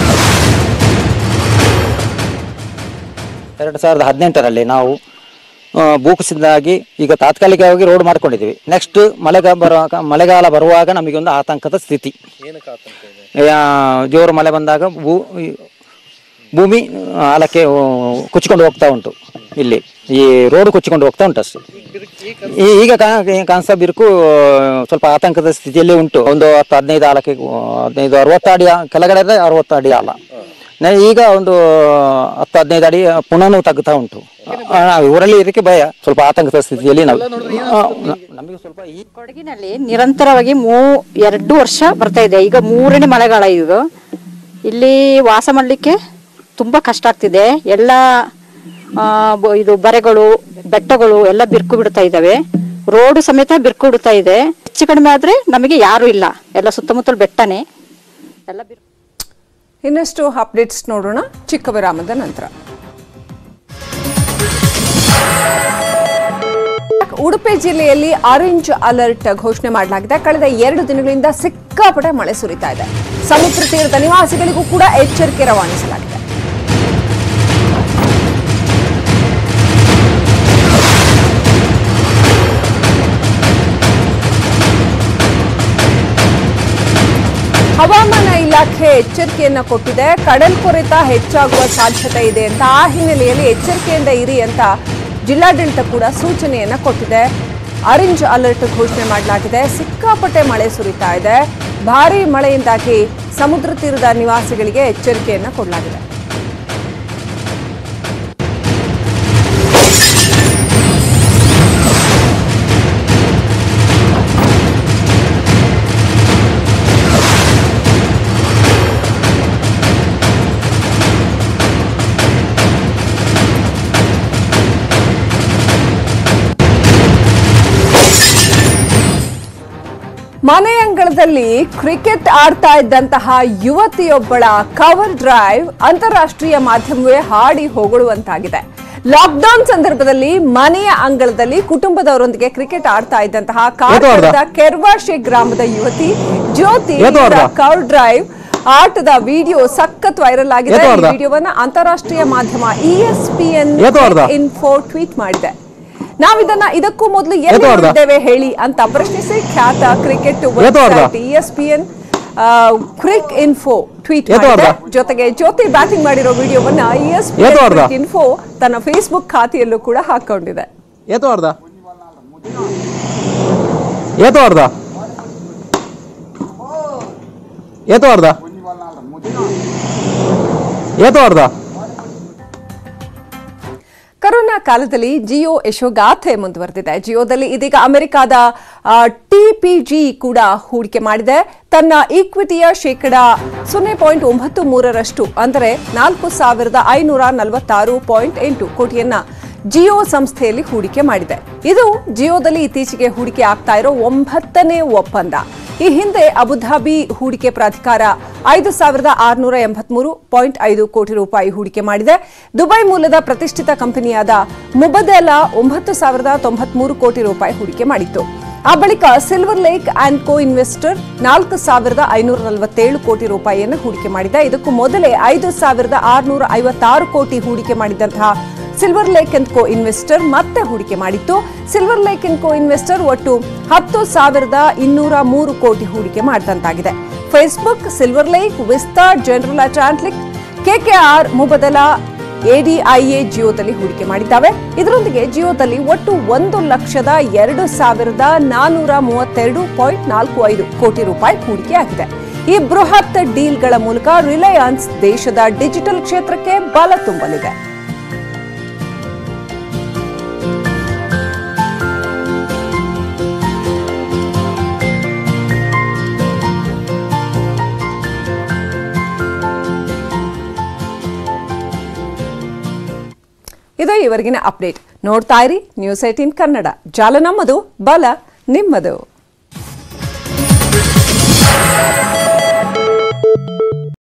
L: ಎರಡು ಸಾವಿರದ ಹದಿನೆಂಟರಲ್ಲಿ ನಾವು ಆ, ಭೂಕುಸಿತದಿಂದಾಗಿ ಈಗ ತಾತ್ಕಾಲಿಕವಾಗಿ ರೋಡ್ ಮಾಡ್ಕೊಂಡಿದ್ದೀವಿ ನೆಕ್ಸ್ಟ್ ಮಳೆಗ ಬರುವಾಗ ಮಳೆಗಾಲ ಬರುವಾಗ ನಮಗೆ ಒಂದು ಆತಂಕದ ಸ್ಥಿತಿ ಆ, ಜೋರು ಮಳೆ ಬಂದಾಗ ಭೂ ಈ ಭೂಮಿ ಆ, ಹಳ್ಳಕ್ಕೆ ಆ, ಕೊಚ್ಚಿಕೊಂಡು ಹೋಗ್ತಾ ಉಂಟು ಇಲ್ಲಿ ಈ ರೋಡ್ ಕೊಚ್ಚಿಕೊಂಡು ಹೋಗ್ತಾ ಉಂಟು ಅಷ್ಟೇ ಈ- ಈಗ ಕಾ- ಕಾನ್ಸ ಬಿರುಕು ಸ್ವಲ್ಪ ಆತಂಕದ ಸ್ಥಿತಿಯಲ್ಲಿ ಉಂಟು ಒಂದು ಹತ್ತು ಹದಿನೈದು ಆಲಕ್ಕೆ ಹದಿನೈದು ಅರವತ್ತು ಅಡಿ ಕೆಳಗಡೆ ಇದ್ರೆ ಅರವತ್ತು ಅಡಿ ಆಲ ನ- ಈಗ ಒಂದು ಹತ್ತು ಹದಿನೈದು ಅಡಿ ಪುನಃ ತಗ್ತಾ ಉಂಟು ಆ, ಊರಲ್ಲಿ ಇದಕ್ಕೆ ಭಯ ಸ್ವಲ್ಪ ಆತಂಕದ ಸ್ಥಿತಿಯಲ್ಲಿ ನಾವು ಆ, ನ- ನಮಗೆ ಸ್ವಲ್ಪ ಈ
M: ಕೊಡಗಿನಲ್ಲಿ ನಿರಂತರವಾಗಿ ಮೂ ಎರಡು ವರ್ಷ ಬರ್ತಾ ಇದೆ ಈಗ ಮೂರನೇ ಮಳೆಗಾಲ ಇದು ಇಲ್ಲಿ ವಾಸ ಮಾಡಲಿಕ್ಕೆ ತುಂಬಾ ಕಷ್ಟ ಆಗ್ತಿದೆ ಎಲ್ಲ ಆ, ಬ- ಇದು ಬರೆಗಳು ಬೆಟ್ಟಗಳು ಎಲ್ಲ ಬಿರ್ಕು ಬಿಡ್ತಾ ಇದ್ದಾವೆ ರೋಡ್ ಸಮೇತ ಬಿರ್ಕು ಬಿಡ್ತಾ ಇದೆ ಹೆಚ್ಚು ಕಡಿಮೆ ಆದ್ರೆ ನಮಗೆ ಯಾರು ಇಲ್ಲ ಎಲ್ಲ ಸುತ್ತಮುತ್ತಲು ಬೆಟ್ಟನೇ ಎಲ್ಲ ಬಿರ್ಕು
A: ಇನ್ನಷ್ಟು ಅಪ್ಡೇಟ್ಸ್ ನೋಡೋಣ ಚಿಕ್ಕ ವಿರಾಮದ ನಂತರ ಉಡುಪಿ ಜಿಲ್ಲೆಯಲ್ಲಿ ಆರೆಂಜ್ ಅಲರ್ಟ್ ಘೋಷಣೆ ಮಾಡಲಾಗಿದೆ ಕಳೆದ ಎರಡು ದಿನಗಳಿಂದ ಸಿಕ್ಕಾಪಟ್ಟೆ ಮಳೆ ಸುರಿತಾ ಇದೆ ಸಮುದ್ರ ತೀರದ ನಿವಾಸಿಗಳಿಗೂ ಕೂಡ ಎಚ್ಚರಿಕೆ ರವಾನಿಸಲಾಗಿದೆ ಹವಾಮಾನ ಇಲಾಖೆ ಎಚ್ಚರಿಕೆಯನ್ನ ಕೊಟ್ಟಿದೆ ಕಡಲ್ಕೊರೆತ ಹೆಚ್ಚಾಗುವ ಸಾಧ್ಯತೆ ಇದೆ ಅಂತ ಆ ಹಿನ್ನೆಲೆಯಲ್ಲಿ ಎಚ್ಚರಿಕೆಯಿಂದ ಇರಿ ಅಂತ ಜಿಲ್ಲಾಡಳಿತ ಕೂಡ ಸೂಚನೆಯನ್ನ ಕೊಟ್ಟಿದೆ ಆರೆಂಜ್ ಅಲರ್ಟ್ ಘೋಷಣೆ ಮಾಡಲಾಗಿದೆ ಸಿಕ್ಕಾಪಟ್ಟೆ ಮಳೆ ಸುರಿತಾ ಇದೆ ಭಾರೀ ಮಳೆಯಿಂದಾಗಿ ಸಮುದ್ರ ತೀರದ ನಿವಾಸಿಗಳಿಗೆ ಎಚ್ಚರಿಕೆಯನ್ನ ಕೊಡಲಾಗಿದೆ ಮನೆ ಅಂಗಳದಲ್ಲಿ ಕ್ರಿಕೆಟ್ ಆಡ್ತಾ ಇದ್ದಂತಹ ಯುವತಿಯೊಬ್ಬಳ ಕವರ್ ಡ್ರೈವ್ ಅಂತಾರಾಷ್ಟ್ರೀಯ ಮಾಧ್ಯಮವೇ ಹಾಡಿ ಹೊಗಳುವಂತಾಗಿದೆ ಲಾಕ್ಡೌನ್ ಸಂದರ್ಭದಲ್ಲಿ ಮನೆಯ ಅಂಗಳದಲ್ಲಿ ಕುಟುಂಬದವರೊಂದಿಗೆ ಕ್ರಿಕೆಟ್ ಆಡ್ತಾ ಇದ್ದಂತಹ ಕಾರವಾರದ ಕೆರ್ವಾಶೆ ಗ್ರಾಮದ ಯುವತಿ ಜ್ಯೋತಿ
G: ಏತು ಅರ್ಧ?
A: ಕವರ್ ಡ್ರೈವ್ ಆಟದ ವಿಡಿಯೋ ಸಖತ್ ವೈರಲ್ ಆಗಿದೆ
G: ಏತು
A: ಈ
G: ಅರ್ಧ?
A: ವಿಡಿಯೋವನ್ನ ಅಂತಾರಾಷ್ಟ್ರೀಯ ಮಾಧ್ಯಮ ಇಎಸ್ಪಿಎನ್
G: ಏತು ಅರ್ಧ?
A: ಇನ್ಫೋ ಟ್ವೀಟ್ ಮಾಡಿದೆ ನಾವಿದನ್ನ ಇದಕ್ಕೂ ಮೊದಲು ಎಲ್ಲಿ
G: ಏತು ಅರ್ಧ?
A: ನೋಡಿದ್ದೇವೆ ಹೇಳಿ ಅಂತ ಪ್ರಶ್ನಿಸಿ ಖ್ಯಾತ ಕ್ರಿಕೆಟ್
G: ಏತು ಅರ್ಧ?
A: Website ESPN Cricinfo tweet
G: ಏತು
A: ಮಾಡಿದೆ
G: ಅರ್ಧ?
A: ಜೊತೆಗೆ ಜ್ಯೋತಿ ಬ್ಯಾಟಿಂಗ್ ಮಾಡಿರೋ ವಿಡಿಯೋವನ್ನ
G: ಏತು
A: ಇಎಸ್ಪಿಎನ್
G: ಅರ್ಧ?
A: ಕ್ರಿಕ್ ಇನ್ಫೋ ತನ್ನ ಫೇಸ್ಬುಕ್ ಖಾತೆಯಲ್ಲೂ ಕೂಡ ಹಾಕೊಂಡಿದೆ
G: ಏತು ಅರ್ಧ ಏತು ಅರ್ಧ ಏತು ಅರ್ಧ ಏತು ಅರ್ಧ
A: ಕರೋನಾ ಕಾಲದಲ್ಲಿ ಜಿಯೋ ಯಶೋಗಾಥೆ ಮುಂದುವರೆದಿದೆ ಜಿಯೋದಲ್ಲಿ ಇದೀಗ ಅಮೆರಿಕದ ಟಿಪಿಜಿ ಕೂಡ ಹೂಡಿಕೆ ಮಾಡಿದೆ ತನ್ನ ಈಕ್ವಿಟಿಯ ಶೇಕಡ ಸೊನ್ನೆ ಪಾಯಿಂಟ್ ಒಂಬತ್ತು ಮೂರರಷ್ಟು ಅಂದರೆ ನಾಲ್ಕು ಸಾವಿರದ ಐನೂರ ನಲವತ್ತಾರು ಪಾಯಿಂಟ್ ಎಂಟು ಕೋಟಿಯನ್ನ ಜಿಯೋ ಸಂಸ್ಥೆಯಲ್ಲಿ ಹೂಡಿಕೆ ಮಾಡಿದೆ ಇದು ಜಿಯೋದಲ್ಲಿ ಇತ್ತೀಚೆಗೆ ಹೂಡಿಕೆ ಆಗ್ತಾ ಇರೋ ಒಂಬತ್ತನೇ ಒಪ್ಪಂದ ಈ ಹಿಂದೆ ಅಬುಧಾಬಿ ಹೂಡಿಕೆ ಪ್ರಾಧಿಕಾರ ಐದು ಸಾವಿರದ ಆರುನೂರ ಎಂಬತ್ಮೂರು ಪಾಯಿಂಟ್ ಐದು ಕೋಟಿ ರೂಪಾಯಿ ಹೂಡಿಕೆ ಮಾಡಿದೆ ದುಬೈ ಮೂಲದ ಪ್ರತಿಷ್ಠಿತ ಕಂಪನಿಯಾದ ಮುಬದೆಲ ಒಂಬತ್ತು ಸಾವಿರದ ತೊಂಬತ್ಮೂರು ಕೋಟಿ ರೂಪಾಯಿ ಹೂಡಿಕೆ ಮಾಡಿತ್ತು ಆ ಬಳಿಕ Silver Lake and co investor ನಾಲ್ಕು ಸಾವಿರದ ಐನೂರ ನಲವತ್ತೇಳು ಕೋಟಿ ರೂಪಾಯಿಯನ್ನು ಹೂಡಿಕೆ ಮಾಡಿದೆ ಇದಕ್ಕೂ ಮೊದಲೇ ಐದು ಸಾವಿರದ ಆರುನೂರ ಐವತ್ತಾರು ಕೋಟಿ ಹೂಡಿಕೆ ಮಾಡಿದಂತಹ Silver Lake and co investor ಮತ್ತೆ ಹೂಡಿಕೆ ಮಾಡಿತ್ತು Silver Lake and co investor ಒಟ್ಟು ಹತ್ತು ಸಾವಿರದ ಇನ್ನೂರ ಮೂರು ಕೋಟಿ ಹೂಡಿಕೆ ಮಾಡಿದಂತಾಗಿದೆ Facebook Silver Lake Vista General Atlantic KKR Mubadala ADIA ಜಿಯೋದಲ್ಲಿ ಹೂಡಿಕೆ ಮಾಡಿದ್ದಾವೆ ಇದರೊಂದಿಗೆ ಜಿಯೋದಲ್ಲಿ ಒಟ್ಟು ಒಂದು ಲಕ್ಷದ ಎರಡು ಸಾವಿರದ ನಾನೂರ ಮೂವತ್ತೆರಡು ಪಾಯಿಂಟ್ ನಾಲ್ಕು ಐದು ಕೋಟಿ ರೂಪಾಯಿ ಹೂಡಿಕೆಯಾಗಿದೆ ಈ ಬೃಹತ್ ಡೀಲ್ಗಳ ಮೂಲಕ ರಿಲಯನ್ಸ್ ದೇಶದ ಡಿಜಿಟಲ್ ಕ್ಷೇತ್ರಕ್ಕೆ ಬಲ ತುಂಬಲಿದೆ ಇದು ಇವರೆಗಿನ ಅಪ್ಡೇಟ್ ನೋಡ್ತಾ ಇರಿ ನ್ಯೂಸ್ ಏಟೀನ್ ಕನ್ನಡ ಜಾಲ ನಮ್ಮದು ಬಲ ನಿಮ್ಮದು